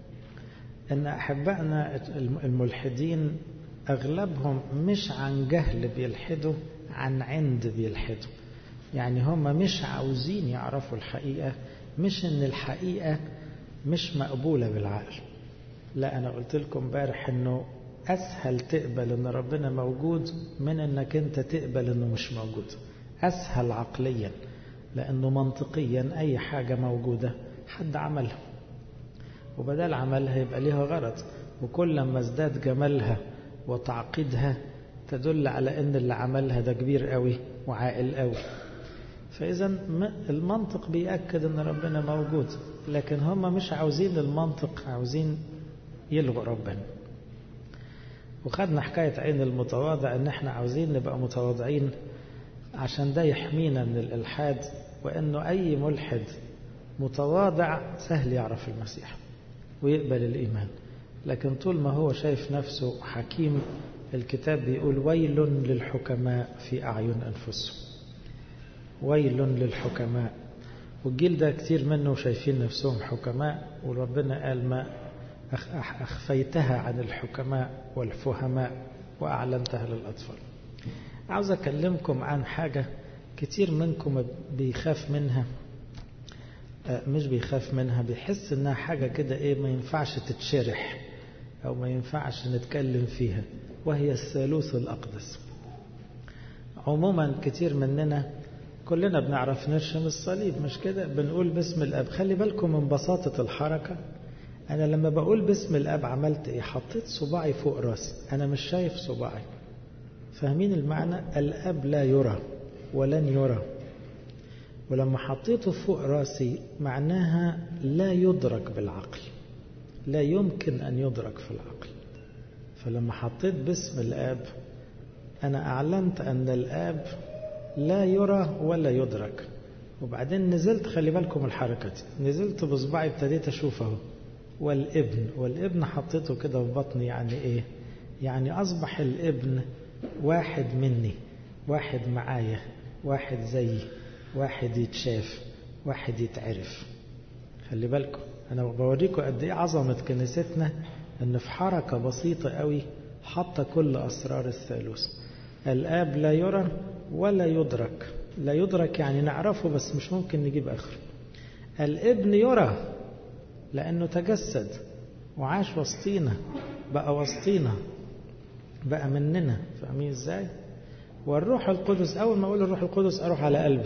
أن أحبائنا الملحدين أغلبهم مش عن جهل بيلحدوا عن عند بيلحدوا يعني هم مش عاوزين يعرفوا الحقيقة مش ان الحقيقة مش مقبولة بالعقل لا أنا قلت لكم امبارح انه أسهل تقبل ان ربنا موجود من انك انت تقبل انه مش موجود أسهل عقليا لأنه منطقيا أي حاجة موجودة حد عملها وبدل عملها يبقى ليها غرض وكل ما ازداد جمالها وتعقيدها تدل على ان اللي عملها ده كبير قوي وعاقل قوي فاذا المنطق بيأكد ان ربنا موجود لكن هم مش عاوزين المنطق عاوزين يلغوا ربنا وخدنا حكاية عين المتواضع ان احنا عاوزين نبقى متواضعين عشان ده يحمينا من الالحاد وانه اي ملحد متواضع سهل يعرف المسيح ويقبل الايمان لكن طول ما هو شايف نفسه حكيم الكتاب بيقول ويل للحكماء في أعين أنفسهم ويل للحكماء والجيل ده كتير منه شايفين نفسهم حكماء وربنا قال ما أخفيتها عن الحكماء والفهماء وأعلنتها للأطفال عاوز أكلمكم عن حاجة كتير منكم بيخاف منها مش بيخاف منها بيحس انها حاجة كده ايه ما ينفعش تتشرح او ما ينفعش نتكلم فيها وهي الثالوث الاقدس عموما كتير مننا كلنا بنعرف نرشم الصليب مش كده بنقول باسم الاب خلي بالكم من بساطة الحركة انا لما بقول باسم الاب عملت ايه حطيت صباعي فوق راسي انا مش شايف صباعي فاهمين المعنى الاب لا يرى ولن يرى ولما حطيته فوق راسي معناها لا يدرك بالعقل لا يمكن أن يدرك في العقل فلما حطيت باسم الآب أنا أعلنت أن الآب لا يرى ولا يدرك وبعدين نزلت خلي بالكم الحركة دي نزلت بصبعي ابتديت أشوفه والابن والابن حطيته كده في بطني يعني إيه يعني أصبح الابن واحد مني واحد معايا واحد زيي واحد يتشاف واحد يتعرف خلي بالكم انا بوريكم قد ايه عظمه كنيستنا ان في حركه بسيطه قوي حاطه كل اسرار الثالوث الاب لا يرى ولا يدرك لا يدرك يعني نعرفه بس مش ممكن نجيب اخره الابن يرى لانه تجسد وعاش وسطينا بقى وسطينا بقى مننا فاهمين ازاي والروح القدس اول ما اقول الروح القدس اروح على قلبي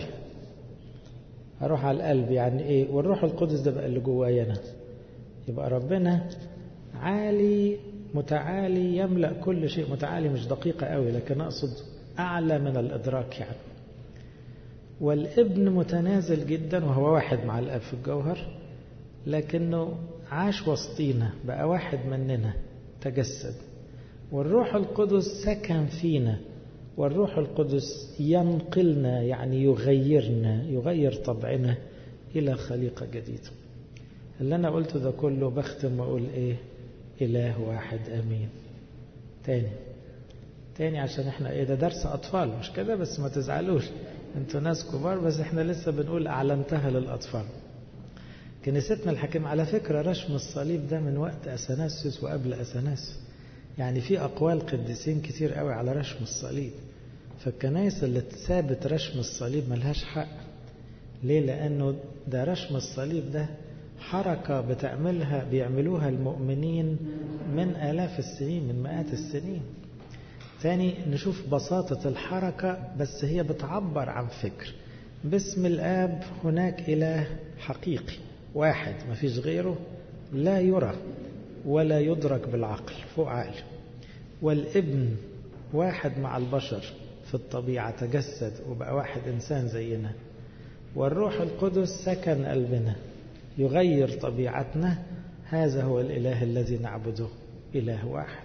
اروح على القلب يعني ايه والروح القدس ده بقى اللي جوايا انا يبقى ربنا عالي متعالي يملا كل شيء متعالي مش دقيقه قوي لكن اقصد اعلى من الادراك يعني والابن متنازل جدا وهو واحد مع الاب في الجوهر لكنه عاش وسطينا بقى واحد مننا تجسد والروح القدس سكن فينا والروح القدس ينقلنا يعني يغيرنا يغير طبعنا إلى خليقة جديدة اللي أنا قلته ده كله بختم وأقول إيه إله واحد أمين تاني تاني عشان احنا ايه ده درس أطفال مش كده بس ما تزعلوش انتوا ناس كبار بس احنا لسه بنقول أعلنتها للأطفال كنيستنا الحكيم على فكرة رشم الصليب ده من وقت أثناسيوس وقبل أثناسيوس يعني في أقوال قديسين كتير قوي على رشم الصليب فالكنائس اللي سابت رشم الصليب ملهاش حق ليه لأنه ده رشم الصليب ده حركة بتعملها بيعملوها المؤمنين من آلاف السنين من مئات السنين تاني نشوف بساطة الحركة بس هي بتعبر عن فكر باسم الآب هناك إله حقيقي واحد ما فيش غيره لا يرى ولا يدرك بالعقل فوق عقل والابن واحد مع البشر في الطبيعة تجسد وبقى واحد إنسان زينا والروح القدس سكن قلبنا يغير طبيعتنا هذا هو الإله الذي نعبده إله واحد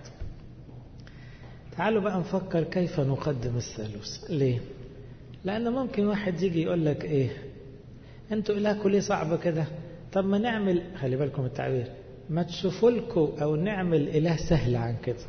تعالوا بقى نفكر كيف نقدم الثالوث ليه لأن ممكن واحد يجي يقول لك إيه أنتوا إلهكم ليه صعب كده طب ما نعمل خلي بالكم التعبير ما تشوفوا لكم أو نعمل إله سهل عن كده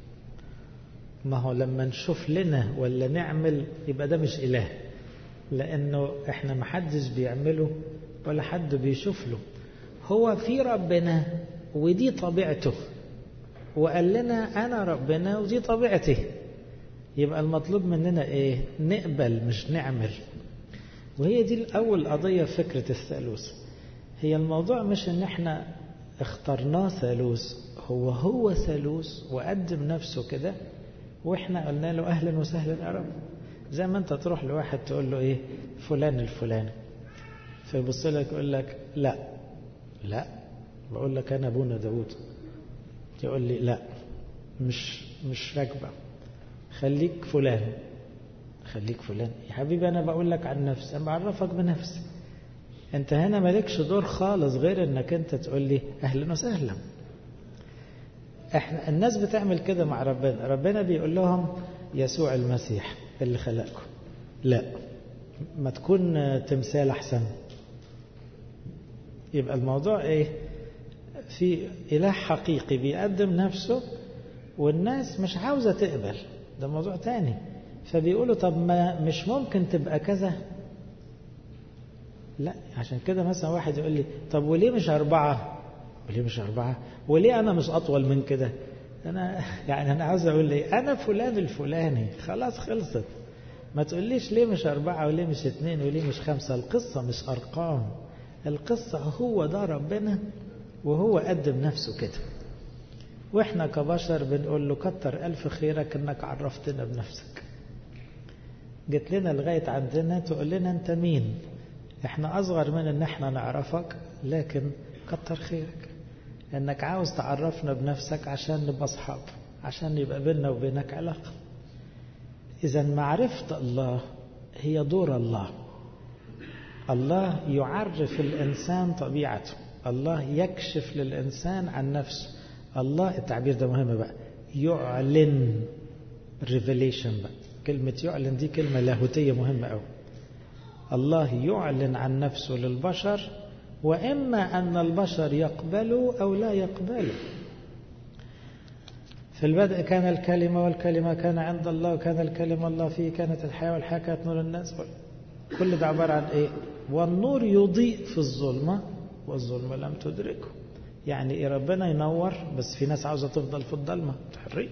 ما هو لما نشوف لنا ولا نعمل يبقى ده مش إله لأنه إحنا محدش بيعمله ولا حد بيشوف له هو في ربنا ودي طبيعته وقال لنا أنا ربنا ودي طبيعتي يبقى المطلوب مننا إيه نقبل مش نعمل وهي دي الأول قضية فكرة الثالوث هي الموضوع مش إن إحنا اخترناه ثالوث هو هو ثالوث وقدم نفسه كده واحنا قلنا له اهلا وسهلا يا رب زي ما انت تروح لواحد تقول له ايه فلان الفلاني فيبص لك يقول لك لا لا بقول لك انا ابونا داوود يقول لي لا مش مش راكبه خليك فلان خليك فلان يا حبيبي انا بقول لك عن نفسي انا بعرفك بنفسي انت هنا مالكش دور خالص غير انك انت تقول لي اهلا وسهلا احنا الناس بتعمل كده مع ربنا ربنا بيقول لهم يسوع المسيح اللي خلقكم لا ما تكون تمثال احسن يبقى الموضوع ايه في اله حقيقي بيقدم نفسه والناس مش عاوزه تقبل ده موضوع تاني فبيقولوا طب ما مش ممكن تبقى كذا لا عشان كده مثلا واحد يقول لي طب وليه مش أربعة وليه مش أربعة وليه أنا مش أطول من كده أنا يعني أنا عاوز أقول لي أنا فلان الفلاني خلاص خلصت ما تقوليش ليه مش أربعة وليه مش اثنين وليه مش خمسة القصة مش أرقام القصة هو ده ربنا وهو قدم نفسه كده وإحنا كبشر بنقول له كتر ألف خيرك إنك عرفتنا بنفسك جيت لنا لغاية عندنا تقول لنا أنت مين احنا أصغر من إن احنا نعرفك لكن كتر خيرك انك عاوز تعرفنا بنفسك عشان نبقى اصحاب عشان يبقى بيننا وبينك علاقه اذا معرفه الله هي دور الله الله يعرف الانسان طبيعته الله يكشف للانسان عن نفسه الله التعبير ده مهم بقى يعلن ريفيليشن بقى كلمه يعلن دي كلمه لاهوتيه مهمه قوي الله يعلن عن نفسه للبشر وإما أن البشر يقبلوا أو لا يقبلوا في البدء كان الكلمة والكلمة كان عند الله وكان الكلمة الله فيه كانت الحياة والحياة كانت نور الناس كل ده عبارة عن إيه والنور يضيء في الظلمة والظلمة لم تدركه يعني إيه ربنا ينور بس في ناس عاوزة تفضل في الظلمة تحري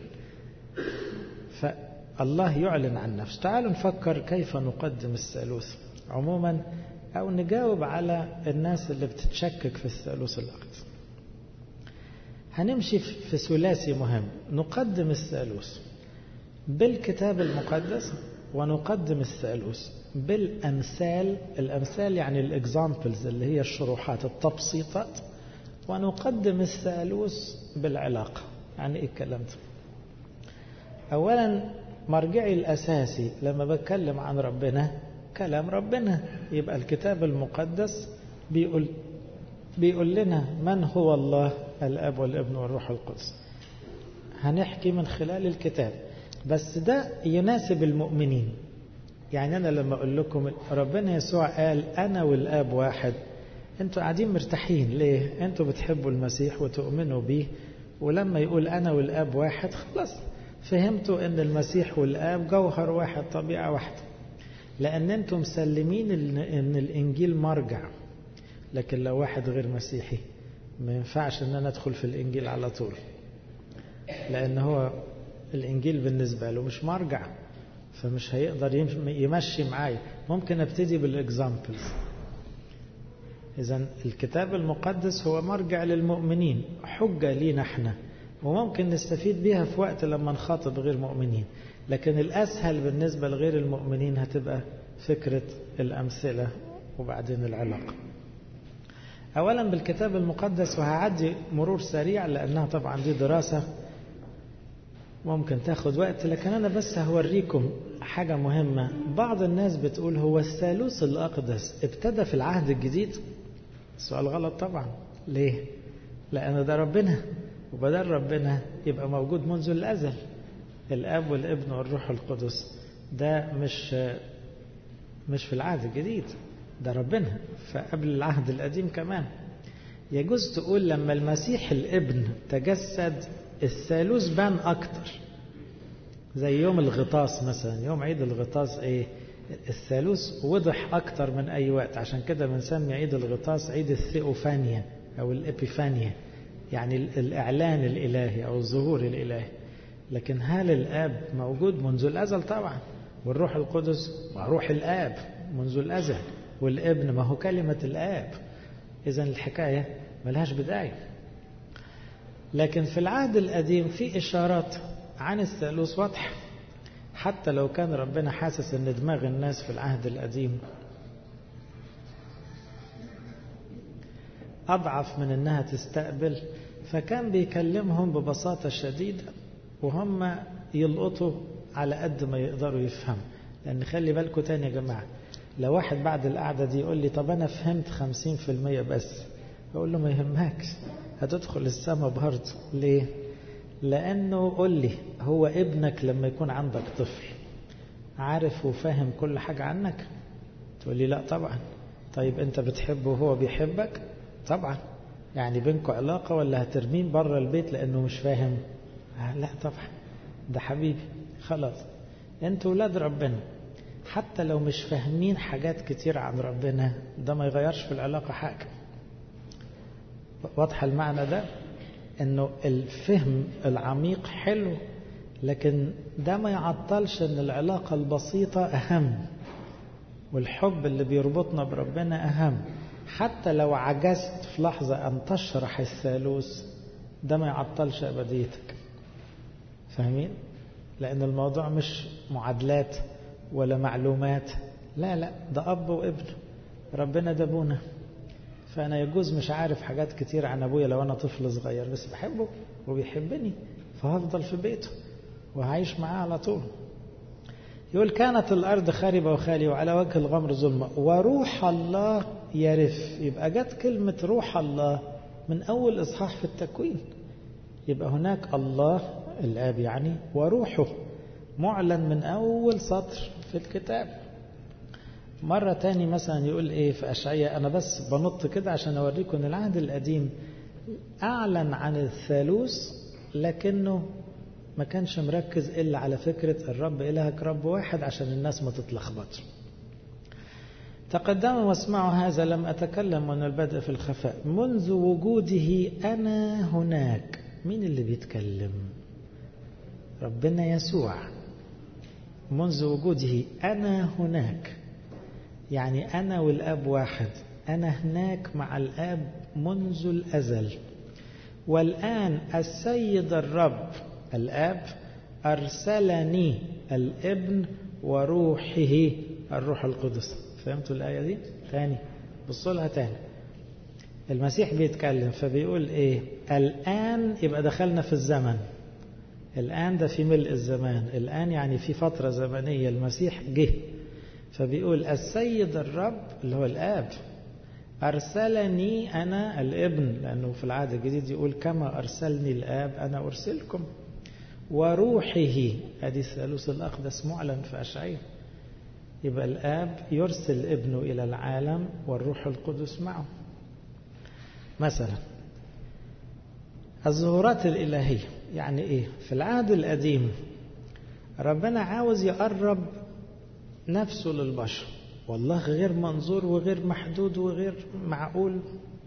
فالله يعلن عن نفسه تعالوا نفكر كيف نقدم الثالوث عموما أو نجاوب على الناس اللي بتتشكك في الثالوث الأقدس هنمشي في ثلاثي مهم نقدم الثالوث بالكتاب المقدس ونقدم الثالوث بالأمثال الأمثال يعني الإكزامبلز اللي هي الشروحات التبسيطات ونقدم الثالوث بالعلاقة يعني إيه الكلام ده أولا مرجعي الأساسي لما بتكلم عن ربنا كلام ربنا يبقى الكتاب المقدس بيقول بيقول لنا من هو الله الاب والابن والروح القدس هنحكي من خلال الكتاب بس ده يناسب المؤمنين يعني انا لما اقول لكم ربنا يسوع قال انا والاب واحد انتوا قاعدين مرتاحين ليه انتوا بتحبوا المسيح وتؤمنوا بيه ولما يقول انا والاب واحد خلاص فهمتوا ان المسيح والاب جوهر واحد طبيعه واحده لان انتم مسلمين ان الانجيل مرجع لكن لو واحد غير مسيحي ما ينفعش ان انا ادخل في الانجيل على طول لان هو الانجيل بالنسبه له مش مرجع فمش هيقدر يمشي معايا ممكن ابتدي بالاكزامبلز اذا الكتاب المقدس هو مرجع للمؤمنين حجه لينا احنا وممكن نستفيد بيها في وقت لما نخاطب غير مؤمنين لكن الاسهل بالنسبه لغير المؤمنين هتبقى فكره الامثله وبعدين العلاقه اولا بالكتاب المقدس وهعدي مرور سريع لانها طبعا دي دراسه ممكن تاخد وقت لكن انا بس هوريكم حاجه مهمه بعض الناس بتقول هو الثالوث الاقدس ابتدى في العهد الجديد السؤال غلط طبعا ليه لان ده ربنا وبدل ربنا يبقى موجود منذ الازل الاب والابن والروح القدس ده مش مش في العهد الجديد ده ربنا فقبل العهد القديم كمان يجوز تقول لما المسيح الابن تجسد الثالوث بان اكتر زي يوم الغطاس مثلا يوم عيد الغطاس ايه الثالوث وضح اكتر من اي وقت عشان كده بنسمي عيد الغطاس عيد الثيوفانيا او الابيفانيا يعني الاعلان الالهي او الظهور الالهي لكن هل الاب موجود منذ الازل طبعا والروح القدس روح الاب منذ الازل والابن ما هو كلمه الاب اذا الحكايه ملهاش بدايه لكن في العهد القديم في إشارات عن الثالوث واضحة حتى لو كان ربنا حاسس ان دماغ الناس في العهد القديم أضعف من أنها تستقبل فكان بيكلمهم ببساطة شديدة وهم يلقطوا على قد ما يقدروا يفهموا لأن خلي بالكم تاني يا جماعة لو واحد بعد القعدة دي يقول لي طب أنا فهمت خمسين في المية بس أقول له ما يهمكش هتدخل السماء برضه ليه لأنه قول لي هو ابنك لما يكون عندك طفل عارف وفاهم كل حاجة عنك تقول لي لا طبعا طيب انت بتحبه وهو بيحبك طبعا يعني بينكم علاقة ولا هترمين بره البيت لأنه مش فاهم آه لا طبعا ده حبيبي خلاص انتوا ولاد ربنا حتى لو مش فاهمين حاجات كتير عن ربنا ده ما يغيرش في العلاقة حاجة واضح المعنى ده انه الفهم العميق حلو لكن ده ما يعطلش ان العلاقة البسيطة اهم والحب اللي بيربطنا بربنا اهم حتى لو عجزت في لحظة ان تشرح الثالوث ده ما يعطلش ابديتك فاهمين لان الموضوع مش معادلات ولا معلومات لا لا ده اب وابن ربنا ده ابونا فأنا يجوز مش عارف حاجات كتير عن أبويا لو أنا طفل صغير بس بحبه وبيحبني فهفضل في بيته وهعيش معاه على طول يقول كانت الأرض خاربة وخالية وعلى وجه الغمر ظلمة وروح الله يرف يبقى جت كلمة روح الله من أول إصحاح في التكوين يبقى هناك الله الآب يعني وروحه معلن من أول سطر في الكتاب مرة تاني مثلا يقول ايه في أشعية أنا بس بنط كده عشان أوريكم إن العهد القديم أعلن عن الثالوث لكنه ما كانش مركز إلا على فكرة الرب إلهك رب واحد عشان الناس ما تتلخبطش تقدموا واسمعوا هذا لم أتكلم من البدء في الخفاء منذ وجوده أنا هناك مين اللي بيتكلم ربنا يسوع منذ وجوده أنا هناك يعني أنا والآب واحد أنا هناك مع الآب منذ الأزل والآن السيد الرب الآب أرسلني الابن وروحه الروح القدس فهمتوا الآية دي؟ ثاني بصوا لها تاني المسيح بيتكلم فبيقول إيه الآن يبقى دخلنا في الزمن الآن ده في ملء الزمان الآن يعني في فترة زمنية المسيح جه فبيقول السيد الرب اللي هو الآب أرسلني أنا الابن لأنه في العهد الجديد يقول كما أرسلني الآب أنا أرسلكم وروحه هذه الثالوث الأقدس معلن في أشعياء يبقى الآب يرسل ابنه إلى العالم والروح القدس معه مثلا الظهورات الإلهية يعني إيه في العهد القديم ربنا عاوز يقرب نفسه للبشر والله غير منظور وغير محدود وغير معقول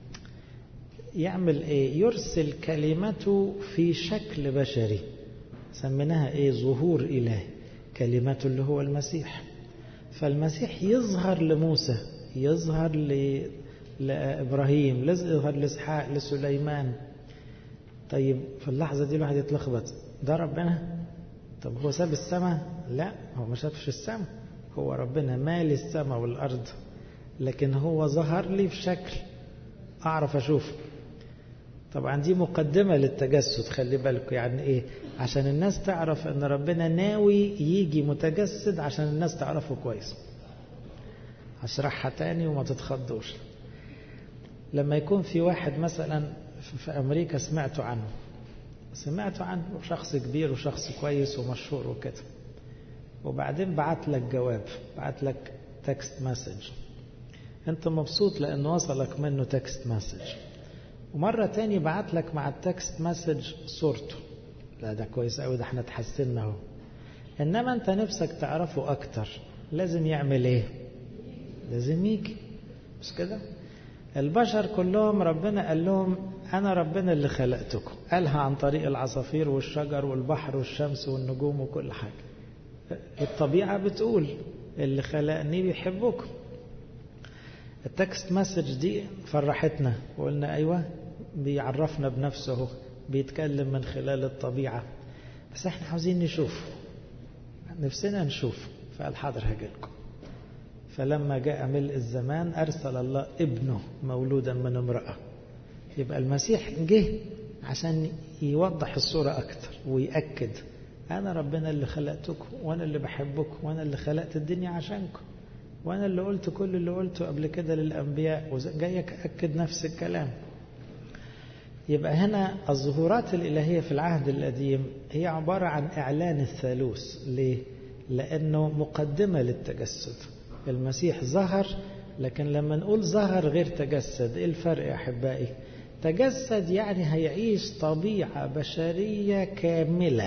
يعمل ايه يرسل كلمته في شكل بشري سميناها ايه ظهور الهي كلمته اللي هو المسيح فالمسيح يظهر لموسى يظهر ل... لابراهيم يظهر لاسحاق لسليمان طيب في اللحظه دي الواحد يتلخبط ده ربنا طب هو ساب السماء لا هو ما شافش السماء هو ربنا مالي السماء والأرض لكن هو ظهر لي في شكل أعرف أشوفه طبعا دي مقدمة للتجسد خلي بالكم يعني إيه عشان الناس تعرف أن ربنا ناوي يجي متجسد عشان الناس تعرفه كويس هشرحها تاني وما تتخضوش لما يكون في واحد مثلا في أمريكا سمعتوا عنه سمعتوا عنه شخص كبير وشخص كويس ومشهور وكده وبعدين بعت لك جواب بعت لك تكست مسج انت مبسوط لانه وصلك منه تكست مسج ومرة تاني بعت لك مع التكست مسج صورته لا ده كويس قوي ده احنا اتحسنا اهو انما انت نفسك تعرفه اكتر لازم يعمل ايه لازم يجي مش كده البشر كلهم ربنا قال لهم انا ربنا اللي خلقتكم قالها عن طريق العصافير والشجر والبحر والشمس والنجوم وكل حاجه الطبيعة بتقول اللي خلقني بيحبكم التكست مسج دي فرحتنا وقلنا أيوة بيعرفنا بنفسه بيتكلم من خلال الطبيعة بس احنا عاوزين نشوف نفسنا نشوف فقال حاضر هجيلكم فلما جاء ملء الزمان أرسل الله ابنه مولودا من امرأة يبقى المسيح جه عشان يوضح الصورة أكتر ويأكد أنا ربنا اللي خلقتكم وأنا اللي بحبكم وأنا اللي خلقت الدنيا عشانكم وأنا اللي قلت كل اللي قلته قبل كده للأنبياء وجاي أكد نفس الكلام يبقى هنا الظهورات الإلهية في العهد القديم هي عبارة عن إعلان الثالوث ليه؟ لأنه مقدمة للتجسد المسيح ظهر لكن لما نقول ظهر غير تجسد إيه الفرق يا أحبائي تجسد يعني هيعيش طبيعة بشرية كاملة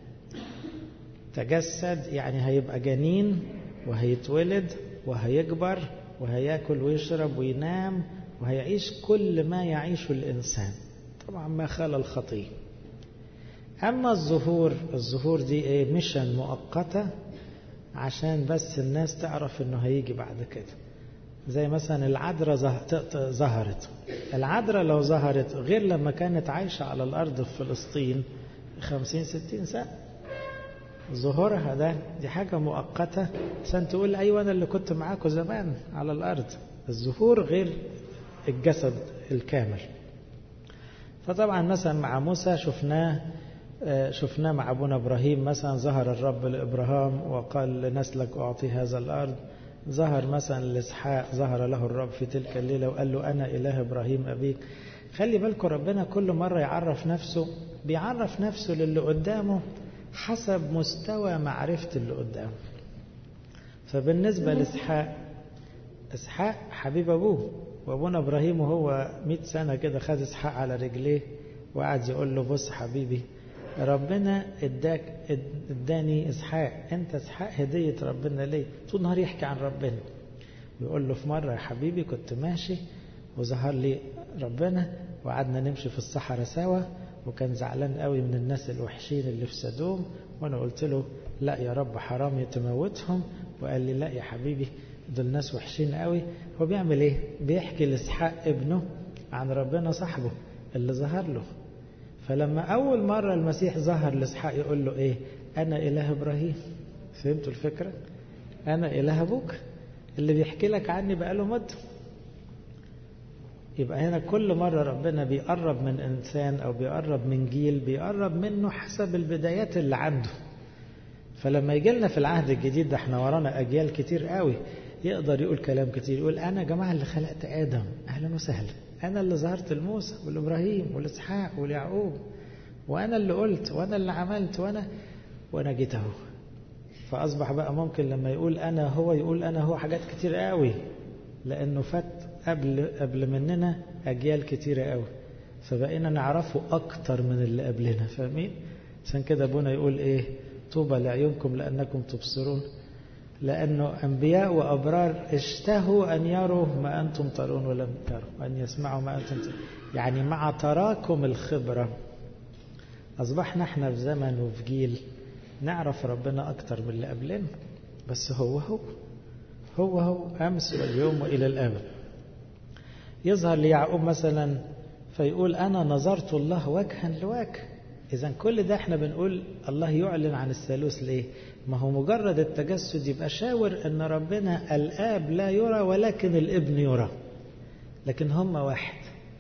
تجسد يعني هيبقى جنين وهيتولد وهيكبر وهياكل ويشرب وينام وهيعيش كل ما يعيشه الإنسان طبعا ما خلا الخطية أما الظهور الظهور دي إيه مشن مؤقتة عشان بس الناس تعرف إنه هيجي بعد كده زي مثلا العذراء ظهرت العذراء لو ظهرت غير لما كانت عايشة على الأرض في فلسطين خمسين ستين سنة ظهورها ده دي حاجة مؤقتة عشان تقول أيوة أنا اللي كنت معاكم زمان على الأرض الظهور غير الجسد الكامل فطبعا مثلا مع موسى شفناه شفناه مع أبونا إبراهيم مثلا ظهر الرب لإبراهام وقال لنسلك أعطي هذا الأرض ظهر مثلا لإسحاق ظهر له الرب في تلك الليلة وقال له أنا إله إبراهيم أبيك خلي بالكم ربنا كل مرة يعرف نفسه بيعرف نفسه للي قدامه حسب مستوى معرفة اللي قدامه فبالنسبة لإسحاق إسحاق حبيب أبوه وأبونا إبراهيم وهو مئة سنة كده خد إسحاق على رجليه وقعد يقول له بص حبيبي ربنا اداك اداني اسحاق انت اسحاق هديه ربنا ليه طول النهار يحكي عن ربنا ويقول له في مره يا حبيبي كنت ماشي وظهر لي ربنا وقعدنا نمشي في الصحراء سوا وكان زعلان قوي من الناس الوحشين اللي في سدوم وانا قلت له لا يا رب حرام يتموتهم وقال لي لا يا حبيبي دول ناس وحشين قوي هو بيعمل ايه بيحكي لاسحاق ابنه عن ربنا صاحبه اللي ظهر له فلما أول مرة المسيح ظهر لإسحاق يقول له إيه أنا إله إبراهيم فهمتوا الفكرة أنا إله أبوك اللي بيحكي لك عني بقاله مدة يبقى هنا كل مرة ربنا بيقرب من إنسان أو بيقرب من جيل بيقرب منه حسب البدايات اللي عنده فلما يجي لنا في العهد الجديد ده احنا ورانا أجيال كتير قوي يقدر يقول كلام كتير يقول أنا يا جماعة اللي خلقت آدم أهلا وسهلا أنا اللي ظهرت لموسى والإبراهيم والإسحاق واليعقوب وأنا اللي قلت وأنا اللي عملت وأنا وأنا جيت أهو فأصبح بقى ممكن لما يقول أنا هو يقول أنا هو حاجات كتير قوي لأنه فات قبل قبل مننا أجيال كتيرة قوي فبقينا نعرفه أكتر من اللي قبلنا فاهمين؟ عشان كده أبونا يقول إيه طوبى لعيونكم لأنكم تبصرون لأنه أنبياء وأبرار اشتهوا أن يروا ما أنتم ترون ولم تروا أن يسمعوا ما أنتم ترون يعني مع تراكم الخبرة أصبحنا احنا في زمن وفي جيل نعرف ربنا أكتر من اللي قبلنا بس هو هو هو هو أمس واليوم وإلى الأبد يظهر ليعقوب مثلا فيقول أنا نظرت الله وجها لوجه إذا كل ده احنا بنقول الله يعلن عن الثالوث ليه؟ ما هو مجرد التجسد يبقى شاور أن ربنا الآب لا يرى ولكن الابن يرى لكن هم واحد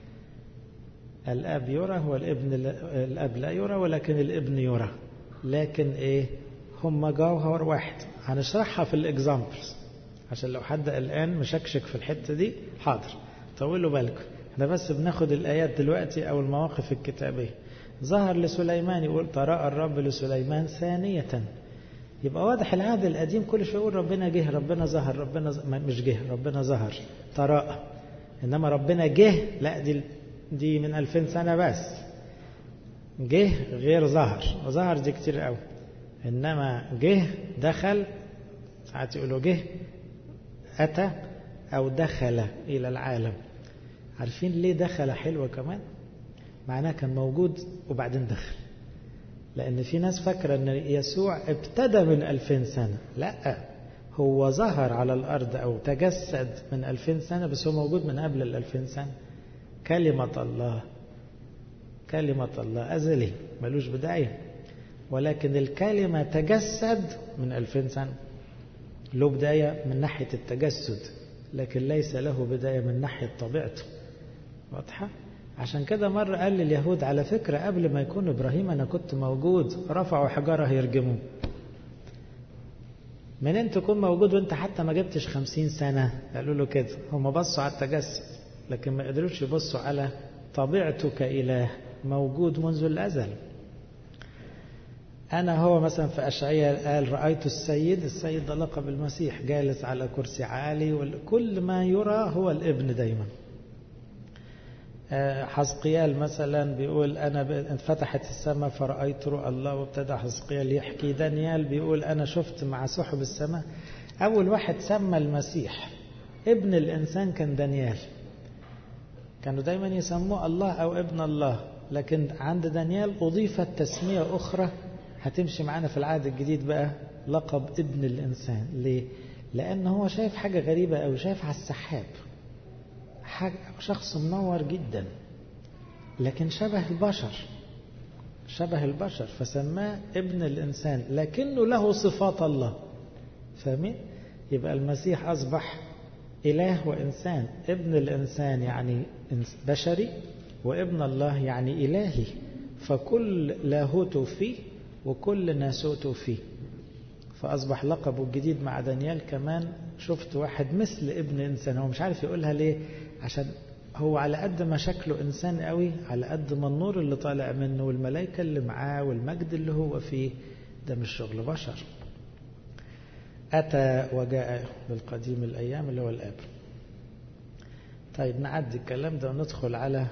الآب يرى والابن الأب لا يرى ولكن الابن يرى لكن إيه هم جوهر واحد هنشرحها في الإكزامبلز عشان لو حد الآن مشكشك في الحتة دي حاضر طولوا بالكم احنا بس بناخد الآيات دلوقتي أو المواقف الكتابية ظهر لسليمان يقول تراءى الرب لسليمان ثانية يبقى واضح العهد القديم كل شويه يقول ربنا جه ربنا ظهر ربنا ز... مش جه ربنا ظهر تراءى انما ربنا جه لا دي دي من 2000 سنه بس جه غير ظهر وظهر دي كتير قوي انما جه دخل ساعات يقولوا جه اتى او دخل الى العالم عارفين ليه دخل حلوه كمان معناه كان موجود وبعدين دخل لأن في ناس فاكرة أن يسوع ابتدى من ألفين سنة لا هو ظهر على الأرض أو تجسد من ألفين سنة بس هو موجود من قبل الألفين سنة كلمة الله كلمة الله أزلي ملوش بداية ولكن الكلمة تجسد من ألفين سنة له بداية من ناحية التجسد لكن ليس له بداية من ناحية طبيعته واضحة؟ عشان كده مرة قال لليهود على فكرة قبل ما يكون إبراهيم أنا كنت موجود رفعوا حجارة يرجموه من انت تكون موجود وانت حتى ما جبتش خمسين سنة قالوا له كده هم بصوا على التجسد لكن ما قدروش يبصوا على طبيعته كإله موجود منذ الأزل أنا هو مثلا في أشعية قال رأيت السيد السيد ده لقب المسيح جالس على كرسي عالي وكل ما يرى هو الابن دايما حزقيال مثلا بيقول أنا انفتحت السماء فرأيت رؤى الله وابتدى حزقيال يحكي دانيال بيقول أنا شفت مع سحب السماء أول واحد سمى المسيح ابن الإنسان كان دانيال كانوا دايما يسموه الله أو ابن الله لكن عند دانيال أضيفت تسمية أخرى هتمشي معانا في العهد الجديد بقى لقب ابن الإنسان ليه؟ لأن هو شايف حاجة غريبة أو شايف على السحاب شخص منور جدا لكن شبه البشر شبه البشر فسماه ابن الإنسان لكنه له صفات الله فاهمين؟ يبقى المسيح أصبح إله وإنسان ابن الإنسان يعني بشري وابن الله يعني إلهي فكل لاهوته فيه وكل ناسوته فيه فأصبح لقبه الجديد مع دانيال كمان شفت واحد مثل ابن إنسان هو مش عارف يقولها ليه عشان هو على قد ما شكله إنسان قوي على قد ما النور اللي طالع منه والملائكة اللي معاه والمجد اللي هو فيه ده مش شغل بشر أتى وجاء بالقديم الأيام اللي هو الآب طيب نعدي الكلام ده وندخل على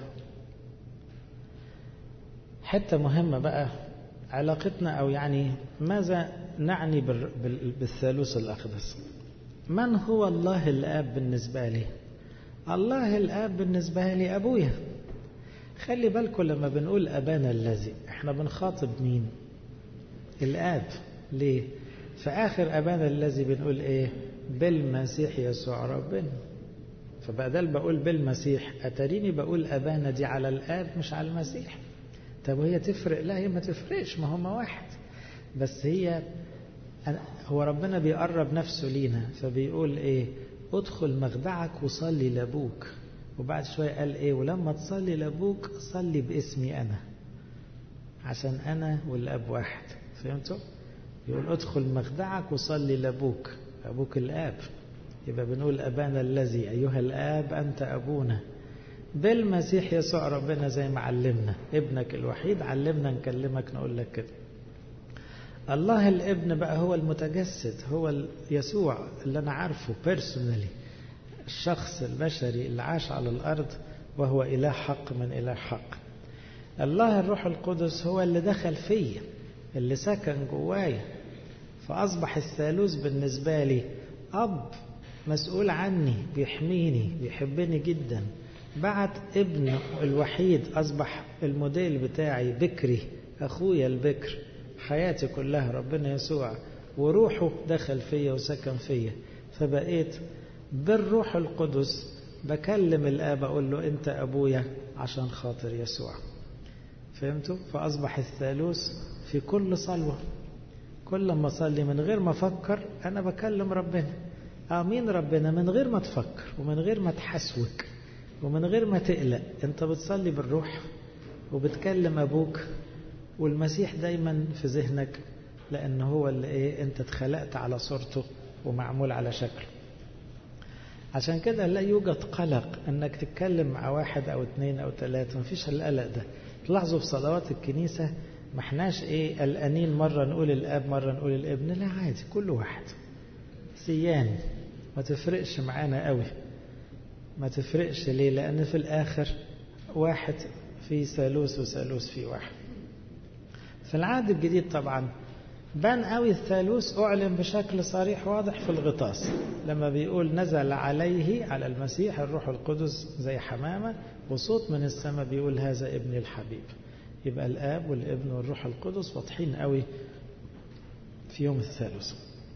حتة مهمة بقى علاقتنا أو يعني ماذا نعني بالثالوث الأقدس من هو الله الآب بالنسبة لي الله الآب بالنسبة لي أبويا خلي بالكم لما بنقول أبانا الذي احنا بنخاطب مين الآب ليه في آخر أبانا الذي بنقول إيه بالمسيح يسوع ربنا فبدل بقول بالمسيح أتريني بقول أبانا دي على الآب مش على المسيح طب وهي تفرق لا هي ما تفرقش ما هما واحد بس هي هو ربنا بيقرب نفسه لينا فبيقول ايه ادخل مخدعك وصلي لابوك وبعد شوية قال ايه ولما تصلي لابوك صلي باسمي انا عشان انا والاب واحد فهمتوا يقول ادخل مخدعك وصلي لأبوك أبوك الآب يبقى بنقول أبانا الذي أيها الآب أنت أبونا بالمسيح يسوع ربنا زي ما علمنا ابنك الوحيد علمنا نكلمك نقول لك كده الله الابن بقى هو المتجسد هو يسوع اللي أنا عارفه بيرسونالي الشخص البشري اللي عاش على الأرض وهو إله حق من إله حق الله الروح القدس هو اللي دخل فيا اللي سكن جوايا فأصبح الثالوث بالنسبة لي أب مسؤول عني بيحميني بيحبني جدا بعت ابن الوحيد أصبح الموديل بتاعي بكري أخويا البكر حياتي كلها ربنا يسوع وروحه دخل فيا وسكن فيا فبقيت بالروح القدس بكلم الآب أقول له أنت أبويا عشان خاطر يسوع فهمتوا؟ فأصبح الثالوث في كل صلوة كل ما أصلي من غير ما أفكر أنا بكلم ربنا آمين ربنا من غير ما تفكر ومن غير ما تحسوك ومن غير ما تقلق أنت بتصلي بالروح وبتكلم أبوك والمسيح دايما في ذهنك لأن هو اللي إيه أنت اتخلقت على صورته ومعمول على شكله عشان كده لا يوجد قلق انك تتكلم مع واحد او اثنين او ثلاثة مفيش القلق ده تلاحظوا في صلوات الكنيسة ما احناش ايه قلقانين مرة نقول الاب مرة نقول الابن لا عادي كل واحد سيان ما تفرقش معانا قوي ما تفرقش ليه لان في الاخر واحد في ثالوث وثالوث في واحد في العهد الجديد طبعا بان قوي الثالوث أعلن بشكل صريح واضح في الغطاس لما بيقول نزل عليه على المسيح الروح القدس زي حمامة وصوت من السماء بيقول هذا ابني الحبيب يبقى الآب والابن والروح القدس واضحين قوي في يوم الثالوث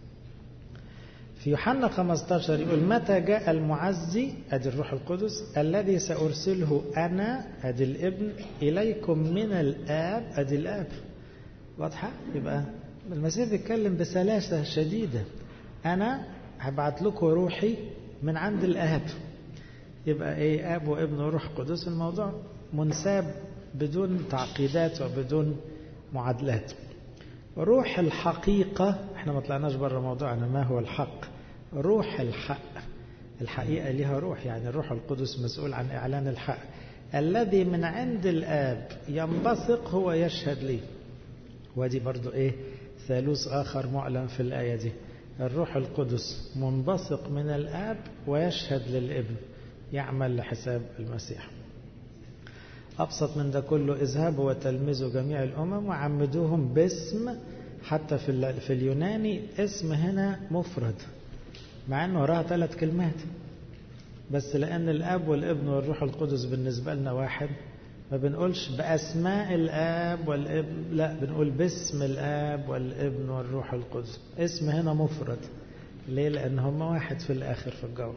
في يوحنا 15 يقول متى جاء المعزي ادي الروح القدس الذي سارسله انا ادي الابن اليكم من الاب ادي الاب واضحه يبقى المسيح بيتكلم بسلاسة شديدة أنا هبعت لكم روحي من عند الآب يبقى إيه آب وابن وروح قدس الموضوع منساب بدون تعقيدات وبدون معادلات روح الحقيقة احنا ما طلعناش بره موضوعنا ما هو الحق روح الحق الحقيقة لها روح يعني الروح القدس مسؤول عن إعلان الحق الذي من عند الآب ينبثق هو يشهد لي ودي برضو إيه ثالوث آخر معلن في الآية دي الروح القدس منبثق من الآب ويشهد للابن يعمل لحساب المسيح أبسط من ده كله اذهبوا وتلمذوا جميع الأمم وعمدوهم باسم حتى في, في اليوناني اسم هنا مفرد مع أنه وراها ثلاث كلمات بس لأن الآب والابن والروح القدس بالنسبة لنا واحد ما بنقولش بأسماء الآب والابن لا بنقول باسم الآب والابن والروح القدس اسم هنا مفرد ليه لأن هم واحد في الآخر في الجو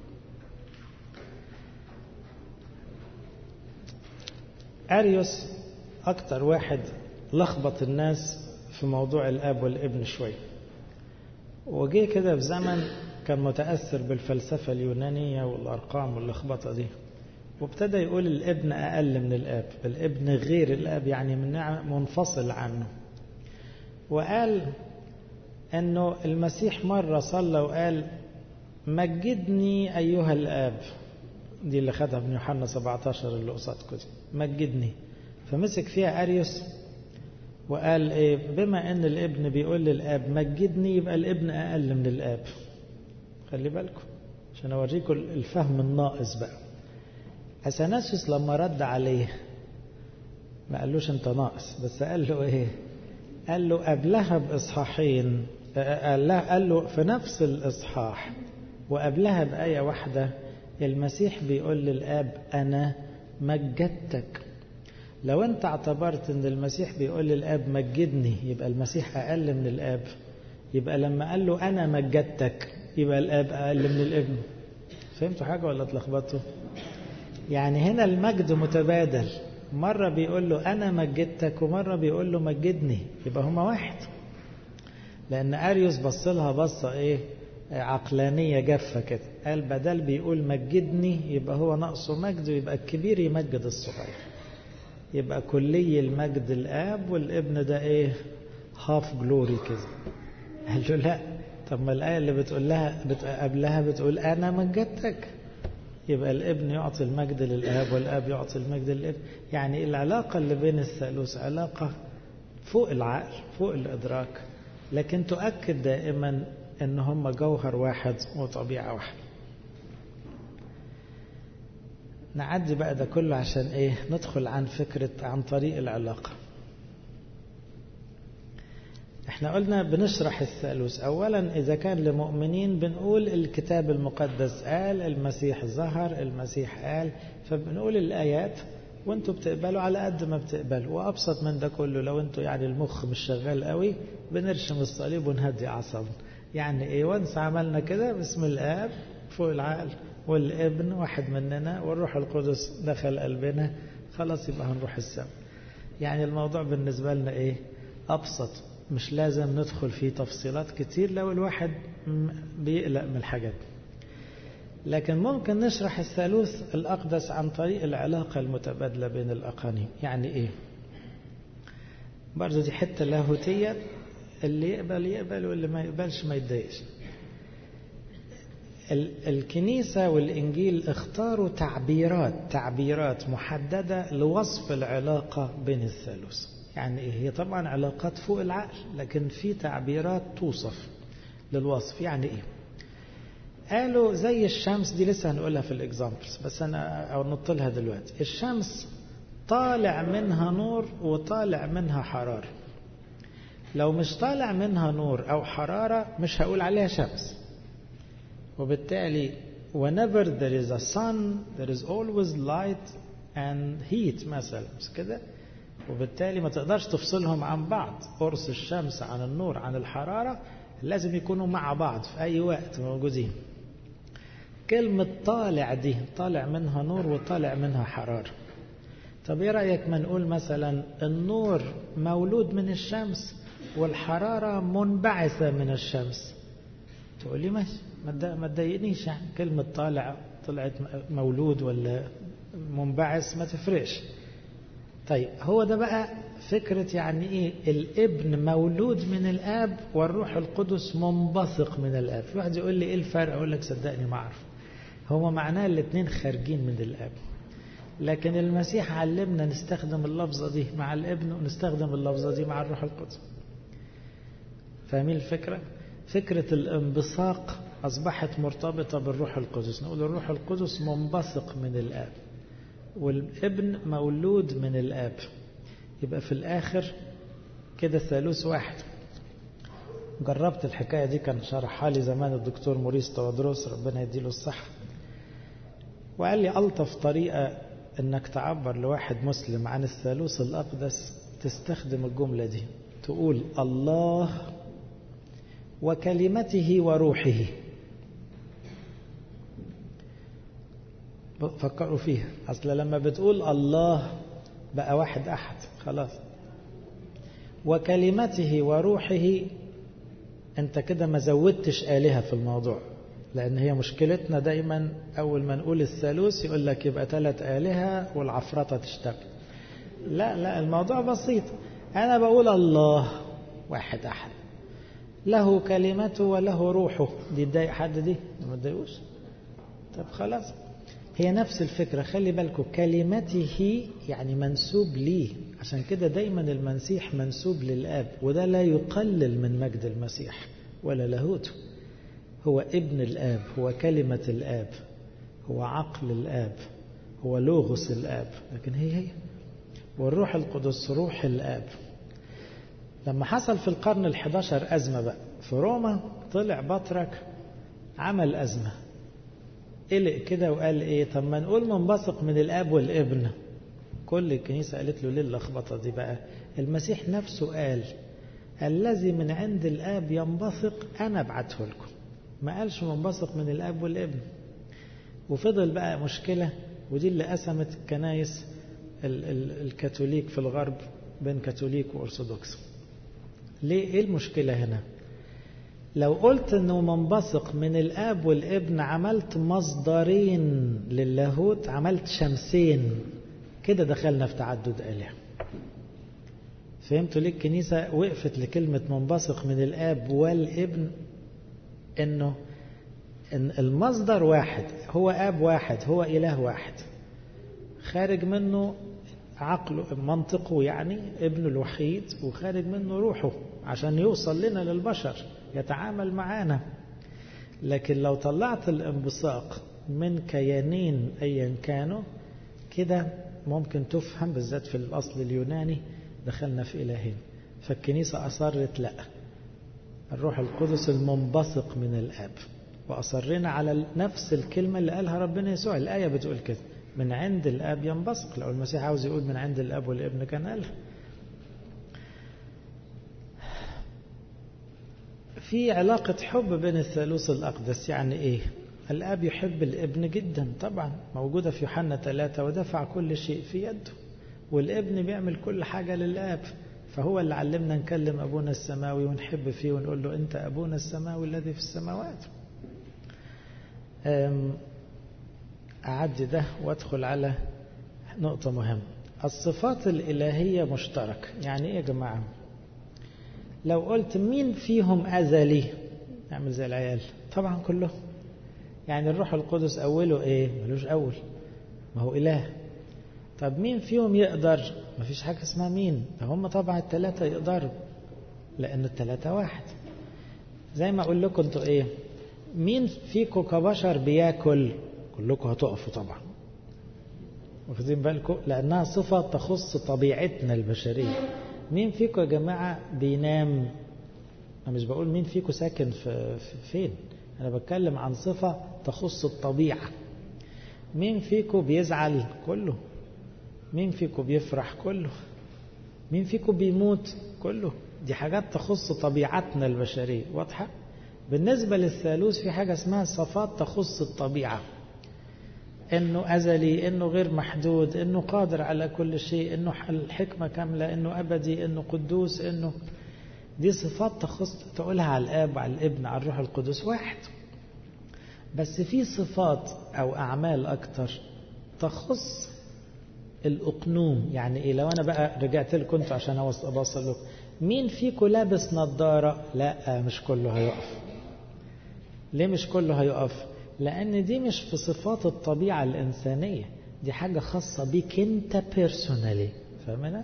أريوس أكتر واحد لخبط الناس في موضوع الآب والابن شوية وجه كده في زمن كان متأثر بالفلسفة اليونانية والأرقام واللخبطة دي وابتدى يقول الابن أقل من الآب الابن غير الآب يعني من منفصل عنه وقال أنه المسيح مرة صلى وقال مجدني أيها الآب دي اللي خدها من يوحنا 17 اللي قصادكم دي مجدني فمسك فيها أريوس وقال إيه بما أن الابن بيقول للآب مجدني يبقى الابن أقل من الآب خلي بالكم عشان أوريكم الفهم الناقص بقى أثناسيوس لما رد عليه ما قالوش أنت ناقص بس قال له إيه قال له قبلها بإصحاحين قال له, قال له في نفس الإصحاح وقبلها بآية واحدة المسيح بيقول للآب أنا مجدتك لو أنت اعتبرت أن المسيح بيقول للآب مجدني يبقى المسيح أقل من الآب يبقى لما قال له أنا مجدتك يبقى الآب أقل من الابن فهمتوا حاجة ولا اتلخبطتوا يعني هنا المجد متبادل مرة بيقول له أنا مجدتك ومرة بيقول له مجدني يبقى هما واحد لأن أريوس بص لها بصة إيه عقلانية جافة كده قال بدل بيقول مجدني يبقى هو ناقصه مجد ويبقى الكبير يمجد الصغير يبقى كلي المجد الآب والابن ده إيه هاف جلوري كده قال له لا طب ما الآية اللي بتقول لها بت... قبلها بتقول أنا مجدتك يبقى الابن يعطي المجد للآب والآب يعطي المجد للابن يعني العلاقة اللي بين الثالوث علاقة فوق العقل فوق الإدراك لكن تؤكد دائما ان هم جوهر واحد وطبيعة واحدة نعدي بقى ده كله عشان ايه ندخل عن فكرة عن طريق العلاقة احنا قلنا بنشرح الثالوث اولا اذا كان لمؤمنين بنقول الكتاب المقدس قال المسيح ظهر المسيح قال فبنقول الايات وانتوا بتقبلوا على قد ما بتقبلوا وابسط من ده كله لو انتوا يعني المخ مش شغال قوي بنرشم الصليب ونهدي اعصابنا يعني ايه وانس عملنا كده باسم الاب فوق العقل والابن واحد مننا والروح القدس دخل قلبنا خلاص يبقى هنروح السماء يعني الموضوع بالنسبة لنا ايه ابسط مش لازم ندخل في تفصيلات كتير لو الواحد بيقلق من الحاجات لكن ممكن نشرح الثالوث الأقدس عن طريق العلاقة المتبادلة بين الأقانيم يعني إيه برضو دي حتة لاهوتية اللي يقبل يقبل واللي ما يقبلش ما يتضايقش الكنيسة والإنجيل اختاروا تعبيرات تعبيرات محددة لوصف العلاقة بين الثالوث يعني إيه؟ هي طبعا علاقات فوق العقل لكن في تعبيرات توصف للوصف يعني إيه قالوا زي الشمس دي لسه هنقولها في الاكزامبلز بس انا او نط لها دلوقتي الشمس طالع منها نور وطالع منها حراره لو مش طالع منها نور او حراره مش هقول عليها شمس وبالتالي whenever there is a sun there is always light and heat مثلا مش كده وبالتالي ما تقدرش تفصلهم عن بعض قرص الشمس عن النور عن الحراره لازم يكونوا مع بعض في اي وقت موجودين كلمة طالع دي طالع منها نور وطالع منها حرارة طب ايه رأيك ما نقول مثلا النور مولود من الشمس والحرارة منبعثة من الشمس تقول لي ماشي ما تضايقنيش يعني كلمة طالع طلعت مولود ولا منبعث ما تفرقش طيب هو ده بقى فكرة يعني ايه الابن مولود من الاب والروح القدس منبثق من الاب في واحد يقول لي ايه الفرق اقول لك صدقني ما اعرف هو معناه الاثنين خارجين من الاب لكن المسيح علمنا نستخدم اللفظة دي مع الابن ونستخدم اللفظة دي مع الروح القدس فاهمين الفكرة فكرة الانبثاق أصبحت مرتبطة بالروح القدس نقول الروح القدس منبثق من الآب والابن مولود من الآب يبقى في الآخر كده ثالوث واحد جربت الحكاية دي كان شرحها لي زمان الدكتور موريس توادروس ربنا يديله الصحة وقال لي ألطف طريقة انك تعبر لواحد مسلم عن الثالوث الأقدس تستخدم الجملة دي تقول الله وكلمته وروحه فكروا فيها أصل لما بتقول الله بقى واحد أحد خلاص وكلمته وروحه أنت كده ما زودتش آلهة في الموضوع لأن هي مشكلتنا دايما أول ما نقول الثالوث يقول لك يبقى ثلاث آلهة والعفرطة تشتغل لا لا الموضوع بسيط أنا بقول الله واحد أحد له كلمته وله روحه دي تضايق حد دي ما تضايقوش طب خلاص هي نفس الفكرة خلي بالكم كلمته يعني منسوب ليه عشان كده دايما المسيح منسوب للآب وده لا يقلل من مجد المسيح ولا لاهوته هو ابن الآب هو كلمة الآب هو عقل الآب هو لوغوس الآب لكن هي هي والروح القدس روح الآب لما حصل في القرن الحداشر أزمة بقى في روما طلع بطرك عمل أزمة قلق كده وقال ايه طب ما نقول منبثق من الاب والابن كل الكنيسة قالت له ليه اللخبطة دي بقى المسيح نفسه قال الذي من عند الاب ينبثق انا ابعته لكم ما قالش منبثق من الاب والابن وفضل بقى مشكلة ودي اللي قسمت الكنايس ال ال الكاثوليك في الغرب بين كاثوليك وارثوذكس ليه ايه المشكلة هنا لو قلت انه منبثق من الاب والابن عملت مصدرين للاهوت عملت شمسين كده دخلنا في تعدد آلهة فهمتوا ليه الكنيسة وقفت لكلمة منبثق من الآب والابن إنه إن المصدر واحد هو آب واحد هو إله واحد خارج منه عقله منطقه يعني ابنه الوحيد وخارج منه روحه عشان يوصل لنا للبشر يتعامل معانا لكن لو طلعت الانبثاق من كيانين ايا كانوا كده ممكن تفهم بالذات في الاصل اليوناني دخلنا في الهين فالكنيسه اصرت لا الروح القدس المنبثق من الاب واصرنا على نفس الكلمه اللي قالها ربنا يسوع الايه بتقول كده من عند الاب ينبثق لو المسيح عاوز يقول من عند الاب والابن كان قالها في علاقة حب بين الثالوث الأقدس يعني إيه؟ الآب يحب الابن جدا طبعا موجودة في يوحنا ثلاثة ودفع كل شيء في يده والابن بيعمل كل حاجة للآب فهو اللي علمنا نكلم أبونا السماوي ونحب فيه ونقول له أنت أبونا السماوي الذي في السماوات أعدي ده وأدخل على نقطة مهمة الصفات الإلهية مشتركة يعني إيه يا جماعة لو قلت مين فيهم أزلي نعمل زي العيال طبعا كلهم يعني الروح القدس أوله إيه ملوش أول ما هو إله طب مين فيهم يقدر ما فيش حاجة اسمها مين هم طبعا الثلاثة يقدروا لأن الثلاثة واحد زي ما أقول لكم أنتوا إيه مين فيكم كبشر بياكل كلكم هتقفوا طبعا واخدين بالكم لأنها صفة تخص طبيعتنا البشرية مين فيكم يا جماعة بينام أنا مش بقول مين فيكم ساكن في, في فين أنا بتكلم عن صفة تخص الطبيعة مين فيكم بيزعل كله مين فيكم بيفرح كله مين فيكم بيموت كله دي حاجات تخص طبيعتنا البشرية واضحة بالنسبة للثالوث في حاجة اسمها صفات تخص الطبيعة انه ازلي انه غير محدود انه قادر على كل شيء انه الحكمة كاملة انه ابدي انه قدوس انه دي صفات تخص تقولها على الاب وعلى الابن على الروح القدس واحد بس في صفات او اعمال اكتر تخص الاقنوم يعني ايه لو انا بقى رجعت لكم انتوا عشان اوصل لكم مين فيكم لابس نظارة لا مش كله هيقف ليه مش كله هيقف لأن دي مش في صفات الطبيعة الإنسانية دي حاجة خاصة بيك أنت بيرسونالي فاهمنا؟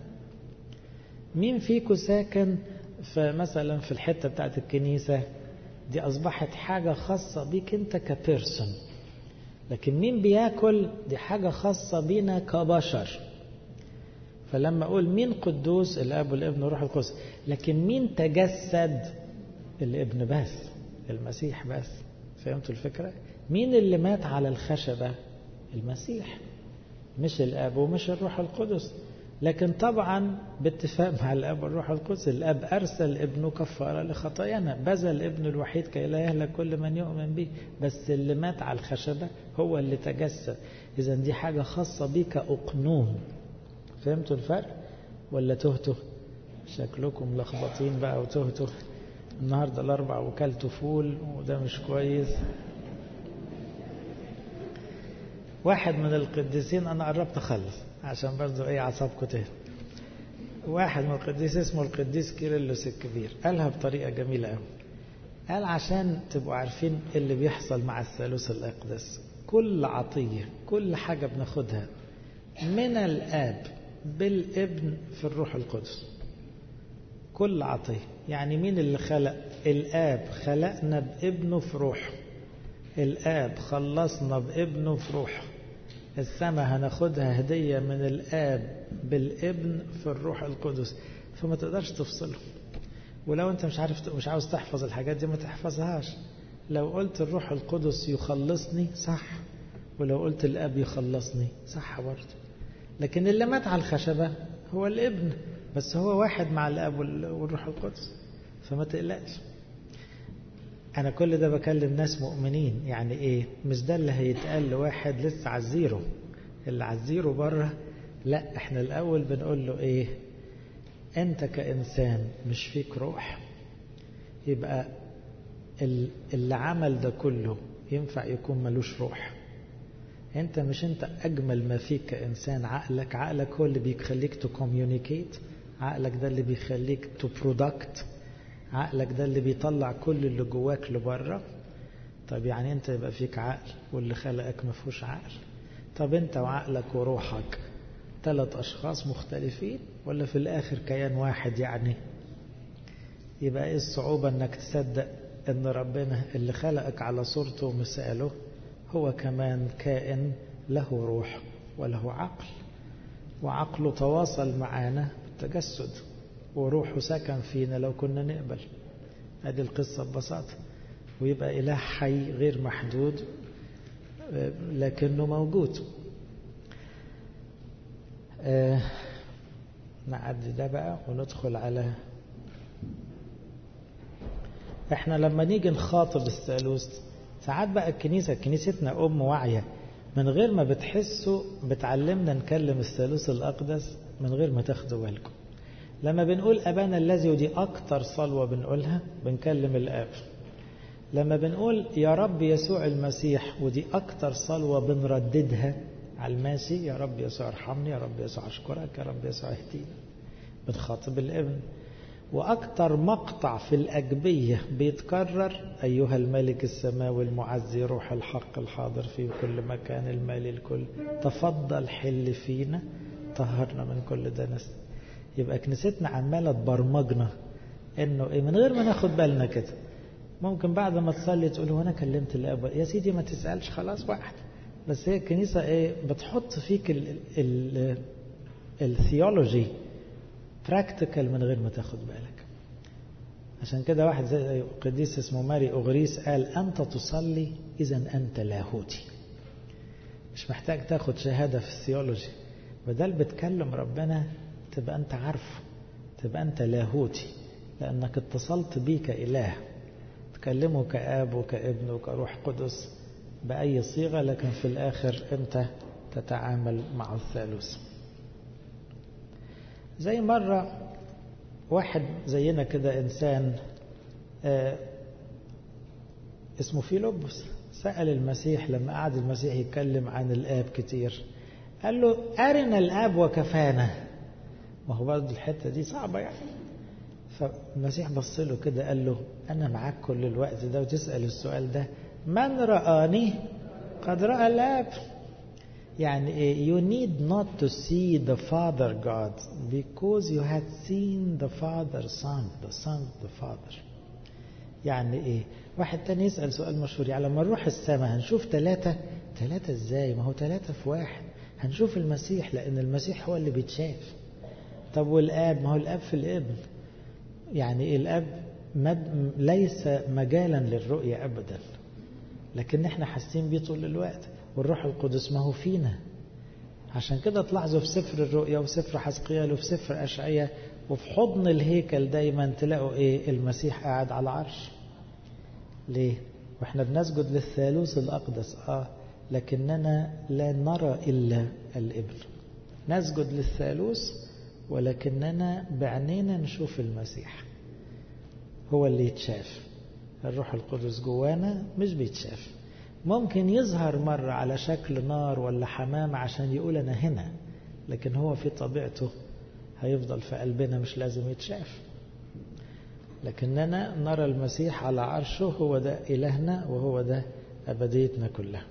مين فيكم ساكن في مثلا في الحتة بتاعت الكنيسة دي أصبحت حاجة خاصة بيك أنت كبيرسون لكن مين بياكل دي حاجة خاصة بينا كبشر فلما أقول مين قدوس الأب والابن والروح القدس لكن مين تجسد الابن بس المسيح بس فهمتوا الفكرة مين اللي مات على الخشبة المسيح مش الأب ومش الروح القدس لكن طبعا باتفاق مع الأب والروح القدس الأب أرسل ابنه كفارة لخطايانا بذل ابنه الوحيد كي لا يهلك كل من يؤمن به بس اللي مات على الخشبة هو اللي تجسد إذا دي حاجة خاصة بك أقنوم فهمتوا الفرق ولا تهتوا شكلكم لخبطين بقى وتهتوا النهاردة الأربع وكلتوا فول وده مش كويس واحد من القديسين أنا قربت أخلص عشان برضو إيه عصابكم تهدى واحد من القديس اسمه القديس كيرلس الكبير قالها بطريقة جميلة قوي قال عشان تبقوا عارفين اللي بيحصل مع الثالوث الأقدس كل عطية كل حاجة بناخدها من الآب بالابن في الروح القدس كل عطية يعني مين اللي خلق الآب خلقنا بابنه في روحه الآب خلصنا بابنه في روحه السماء هناخدها هدية من الآب بالابن في الروح القدس فما تقدرش تفصله ولو انت مش عارف مش عاوز تحفظ الحاجات دي ما تحفظهاش لو قلت الروح القدس يخلصني صح ولو قلت الاب يخلصني صح برضه لكن اللي مات على الخشبة هو الابن بس هو واحد مع الاب والروح القدس فما تقلقش انا كل ده بكلم ناس مؤمنين يعني ايه مش ده اللي هيتقال لواحد لسه على الزيرو اللي على الزيرو بره لا احنا الاول بنقول له ايه انت كانسان مش فيك روح يبقى اللي عمل ده كله ينفع يكون ملوش روح انت مش انت اجمل ما فيك كانسان عقلك عقلك هو اللي بيخليك تكوميونيكيت عقلك ده اللي بيخليك تو برودكت عقلك ده اللي بيطلع كل اللي جواك لبره طب يعني انت يبقى فيك عقل واللي خلقك ما فيهوش عقل طب انت وعقلك وروحك ثلاث اشخاص مختلفين ولا في الاخر كيان واحد يعني يبقى ايه الصعوبة انك تصدق ان ربنا اللي خلقك على صورته ومثاله هو كمان كائن له روح وله عقل وعقله تواصل معانا بالتجسد وروحه سكن فينا لو كنا نقبل هذه القصة ببساطة ويبقى إله حي غير محدود لكنه موجود آه نعدي ده بقى وندخل على احنا لما نيجي نخاطب الثالوث ساعات بقى الكنيسة كنيستنا أم واعية من غير ما بتحسوا بتعلمنا نكلم الثالوث الأقدس من غير ما تاخدوا بالكم لما بنقول أبانا الذي ودي أكتر صلوة بنقولها بنكلم الآب لما بنقول يا رب يسوع المسيح ودي أكتر صلوة بنرددها على الماشي يا رب يسوع ارحمني يا رب يسوع أشكرك يا رب يسوع اهديني بنخاطب الابن وأكتر مقطع في الأجبية بيتكرر أيها الملك السماوي المعزي روح الحق الحاضر في كل مكان المالي الكل تفضل حل فينا طهرنا من كل دنس يبقى كنيستنا عمالة تبرمجنا انه ايه من غير ما ناخد بالنا كده ممكن بعد ما تصلي تقول هو انا كلمت الاب يا سيدي ما تسالش خلاص واحد بس هي الكنيسه ايه بتحط فيك الثيولوجي براكتيكال من غير ما تاخد بالك عشان كده واحد زي قديس اسمه ماري أغريس قال أنت تصلي إذا أنت لاهوتي مش محتاج تاخد شهادة في الثيولوجي بدل بتكلم ربنا تبقى أنت عارفه تبقى أنت لاهوتي لأنك اتصلت بيه كإله تكلمه كآب وكابن وكروح قدس بأي صيغة لكن في الآخر أنت تتعامل مع الثالوث زي مرة واحد زينا كده إنسان آه اسمه فيلبس سأل المسيح لما قعد المسيح يتكلم عن الآب كتير قال له أرنا الآب وكفانا ما هو برضه الحتة دي صعبة يعني فالمسيح بص له كده قال له أنا معاك كل الوقت ده وتسأل السؤال ده من رآني قد رأى الآب يعني you need not to see the Father God because you had seen the Father Son the Son the Father يعني ايه واحد تاني يسأل سؤال مشهور يعني لما نروح السماء هنشوف ثلاثة ثلاثة ازاي ما هو ثلاثة في واحد هنشوف المسيح لأن المسيح هو اللي بيتشاف طب والآب ما هو الآب في الابن يعني إيه الآب مد ليس مجالا للرؤية أبدا لكن احنا حاسين بيه طول الوقت والروح القدس ما هو فينا عشان كده تلاحظوا في سفر الرؤيا وفي سفر حسقيال وفي سفر أشعية وفي حضن الهيكل دايما تلاقوا ايه المسيح قاعد على العرش ليه واحنا بنسجد للثالوث الأقدس اه لكننا لا نرى إلا الابن نسجد للثالوث ولكننا بعينينا نشوف المسيح هو اللي يتشاف الروح القدس جوانا مش بيتشاف ممكن يظهر مرة على شكل نار ولا حمام عشان يقول أنا هنا لكن هو في طبيعته هيفضل في قلبنا مش لازم يتشاف لكننا نرى المسيح على عرشه هو ده إلهنا وهو ده أبديتنا كلها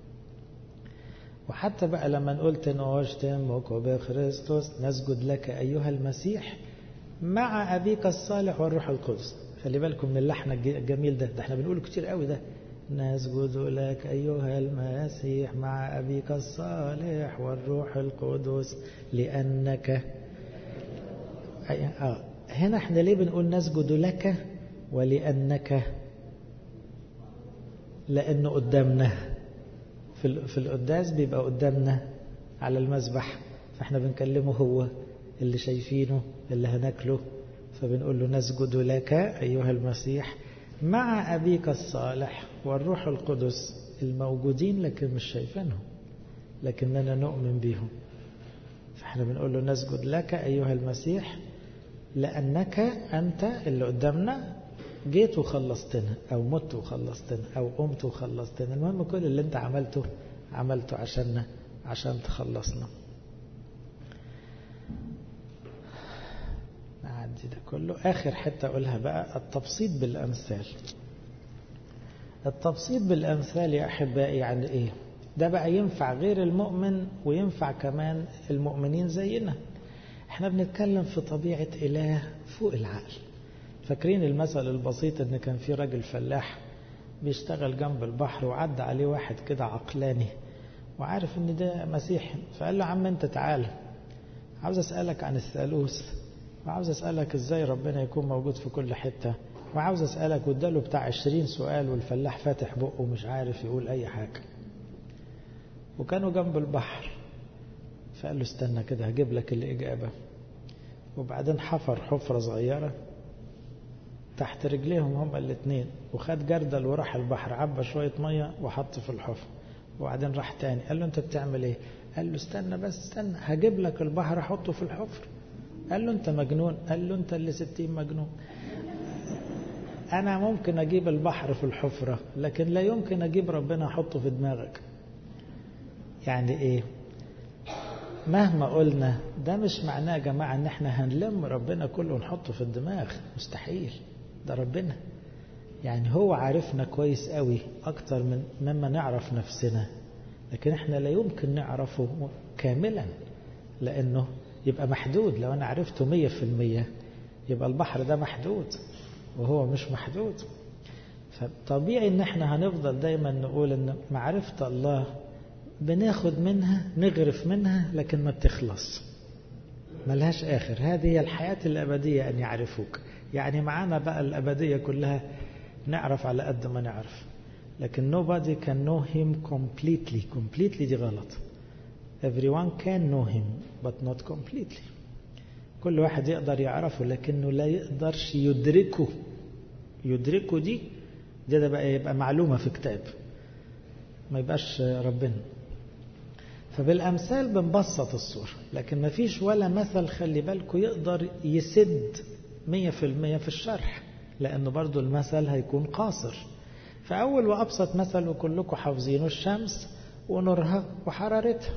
وحتى بقى لما نقول تنوشتمك بخريستوس نسجد لك أيها المسيح مع أبيك الصالح والروح القدس خلي بالكم من اللحن الجميل ده ده احنا بنقوله كتير قوي ده نسجد لك أيها المسيح مع أبيك الصالح والروح القدس لأنك آه. هنا احنا ليه بنقول نسجد لك ولأنك لأنه قدامنا في في القداس بيبقى قدامنا على المذبح فاحنا بنكلمه هو اللي شايفينه اللي هناكله فبنقول له نسجد لك أيها المسيح مع أبيك الصالح والروح القدس الموجودين لكن مش شايفينهم لكننا نؤمن بهم فاحنا بنقول له نسجد لك أيها المسيح لأنك أنت اللي قدامنا جيت وخلصتنا أو مت وخلصتنا أو قمت وخلصتنا المهم كل اللي أنت عملته عملته عشاننا عشان تخلصنا ادي ده كله اخر حته اقولها بقى التبسيط بالامثال التبسيط بالامثال يا احبائي يعني ايه ده بقى ينفع غير المؤمن وينفع كمان المؤمنين زينا احنا بنتكلم في طبيعه اله فوق العقل فاكرين المثل البسيط ان كان في راجل فلاح بيشتغل جنب البحر وعدى عليه واحد كده عقلاني وعارف ان ده مسيحي فقال له عم انت تعالى عاوز اسالك عن الثالوث وعاوز اسالك ازاي ربنا يكون موجود في كل حته وعاوز اسالك واداله بتاع عشرين سؤال والفلاح فاتح بقه ومش عارف يقول اي حاجه وكانوا جنب البحر فقال له استنى كده هجيب لك الاجابه وبعدين حفر حفره صغيره تحت رجليهم هما الاثنين وخد جردل وراح البحر عبى شويه ميه وحط في الحفره وبعدين راح تاني قال له انت بتعمل ايه قال له استنى بس استنى هجيب لك البحر احطه في الحفر قال له انت مجنون قال له انت اللي ستين مجنون انا ممكن اجيب البحر في الحفرة لكن لا يمكن اجيب ربنا احطه في دماغك يعني ايه مهما قلنا ده مش معناه يا جماعة ان احنا هنلم ربنا كله ونحطه في الدماغ مستحيل ده ربنا يعني هو عارفنا كويس قوي اكتر من مما نعرف نفسنا لكن احنا لا يمكن نعرفه كاملا لانه يبقى محدود لو انا عرفته مية في المية يبقى البحر ده محدود وهو مش محدود فطبيعي ان احنا هنفضل دايما نقول ان معرفة الله بناخد منها نغرف منها لكن ما بتخلص ملهاش آخر هذه هي الحياة الأبدية أن يعرفوك يعني معانا بقى الأبدية كلها نعرف على قد ما نعرف لكن nobody can know him completely completely دي غلط everyone can know him but not completely كل واحد يقدر يعرفه لكنه لا يقدرش يدركه يدركه دي ده, ده بقى يبقى معلومة في كتاب ما يبقاش ربنا فبالأمثال بنبسط الصورة لكن ما فيش ولا مثل خلي بالكم يقدر يسد مية في المية في الشرح لأنه برضو المثل هيكون قاصر فأول وأبسط مثل وكلكم حافظينه الشمس ونورها وحرارتها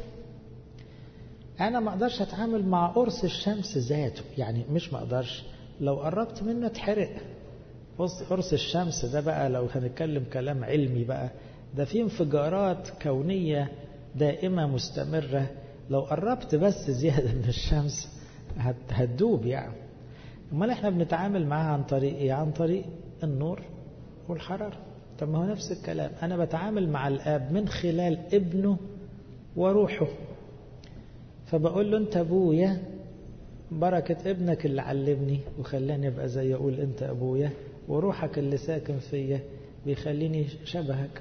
أنا ما أقدرش أتعامل مع قرص الشمس ذاته يعني مش ما أقدرش لو قربت منه اتحرق قرص الشمس ده بقى لو هنتكلم كلام علمي بقى ده فيه انفجارات كونية دائمة مستمرة لو قربت بس زيادة من الشمس هتدوب يعني امال احنا بنتعامل معاها عن طريق ايه عن طريق النور والحرارة طب ما هو نفس الكلام انا بتعامل مع الاب من خلال ابنه وروحه فبقول له انت ابويا بركة ابنك اللي علمني وخلاني ابقى زي اقول انت ابويا وروحك اللي ساكن فيا بيخليني شبهك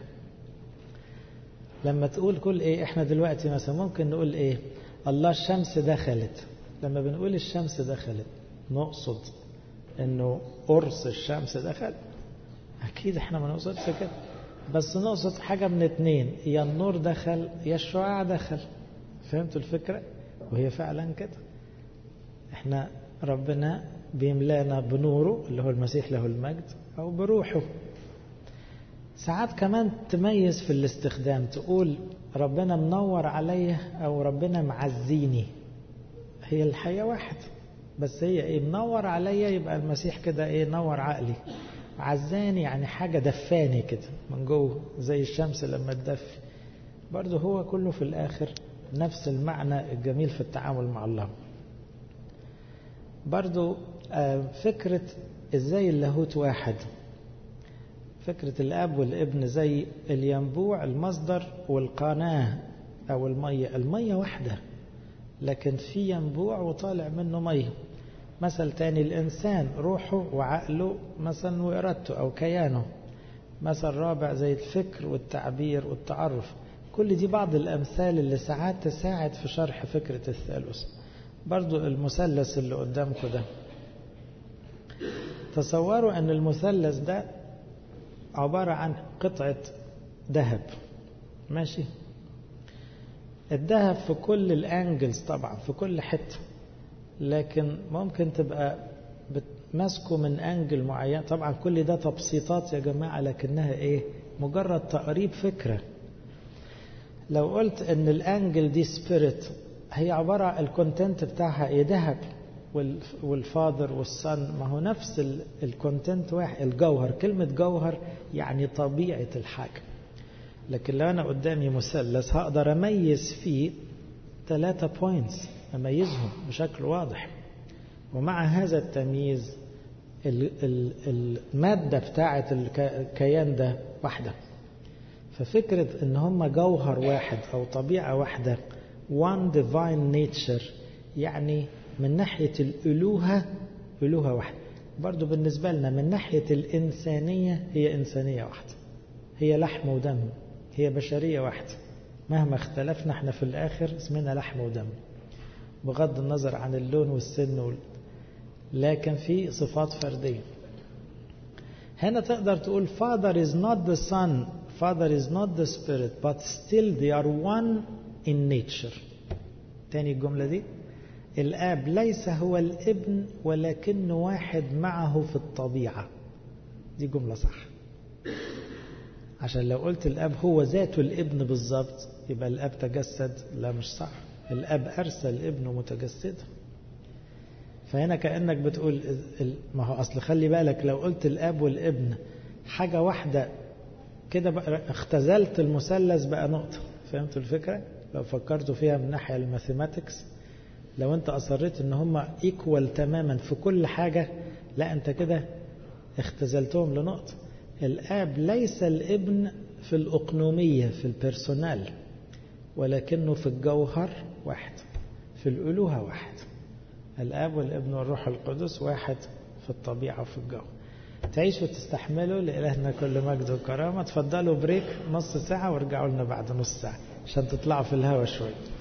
لما تقول كل ايه احنا دلوقتي مثلا ممكن نقول ايه الله الشمس دخلت لما بنقول الشمس دخلت نقصد انه قرص الشمس دخل اكيد احنا ما نقصدش كده بس نقصد حاجة من اتنين يا النور دخل يا الشعاع دخل فهمتوا الفكرة وهي فعلا كده احنا ربنا بيملانا بنوره اللي هو المسيح له المجد او بروحه ساعات كمان تميز في الاستخدام تقول ربنا منور عليا او ربنا معزيني هي الحياة واحد بس هي ايه منور عليا يبقى المسيح كده ايه نور عقلي عزاني يعني حاجة دفاني كده من جوه زي الشمس لما تدفي برضه هو كله في الاخر نفس المعنى الجميل في التعامل مع الله برضه فكرة ازاي اللاهوت واحد فكرة الاب والابن زي الينبوع المصدر والقناة او المية المية واحدة لكن في ينبوع وطالع منه مية مثل تاني الإنسان روحه وعقله مثلا وإرادته أو كيانه مثل رابع زي الفكر والتعبير والتعرف كل دي بعض الأمثال اللي ساعات تساعد في شرح فكرة الثالوث برضو المثلث اللي قدامكم ده تصوروا أن المثلث ده عبارة عن قطعة ذهب ماشي الذهب في كل الانجلز طبعا في كل حته لكن ممكن تبقى ماسكه من انجل معين طبعا كل ده تبسيطات يا جماعه لكنها ايه مجرد تقريب فكره لو قلت ان الانجل دي سبيريت هي عباره عن الكونتنت بتاعها ايه ذهب والفاذر والصن ما هو نفس الكونتنت واحد الجوهر كلمة جوهر يعني طبيعة الحاجة لكن لو أنا قدامي مثلث هقدر أميز فيه ثلاثة بوينتس أميزهم بشكل واضح ومع هذا التمييز المادة بتاعة الكيان ده واحدة ففكرة ان هم جوهر واحد او طبيعة واحدة one divine nature يعني من ناحية الألوهة ألوهة واحدة برضو بالنسبة لنا من ناحية الإنسانية هي إنسانية واحدة هي لحم ودم هي بشرية واحدة مهما اختلفنا احنا في الآخر اسمنا لحم ودم بغض النظر عن اللون والسن وال... لكن في صفات فردية هنا تقدر تقول Father is not the Son Father is not the Spirit but still they are one in nature تاني الجملة دي الآب ليس هو الابن ولكن واحد معه في الطبيعة دي جملة صح عشان لو قلت الآب هو ذاته الابن بالظبط يبقى الآب تجسد لا مش صح الآب أرسل ابنه متجسدا فهنا كأنك بتقول ما هو أصل خلي بالك لو قلت الآب والابن حاجة واحدة كده بقى اختزلت المثلث بقى نقطة فهمتوا الفكرة؟ لو فكرتوا فيها من ناحية الماثيماتكس لو انت أصريت ان هم ايكوال تماما في كل حاجة لا انت كده اختزلتهم لنقطة الآب ليس الابن في الأقنومية في البرسونال ولكنه في الجوهر واحد في الألوهة واحد الآب والابن والروح القدس واحد في الطبيعة وفي الجوهر تعيش وتستحملوا لإلهنا كل مجد وكرامة تفضلوا بريك نص ساعة وارجعوا لنا بعد نص ساعة عشان تطلعوا في الهوا شوية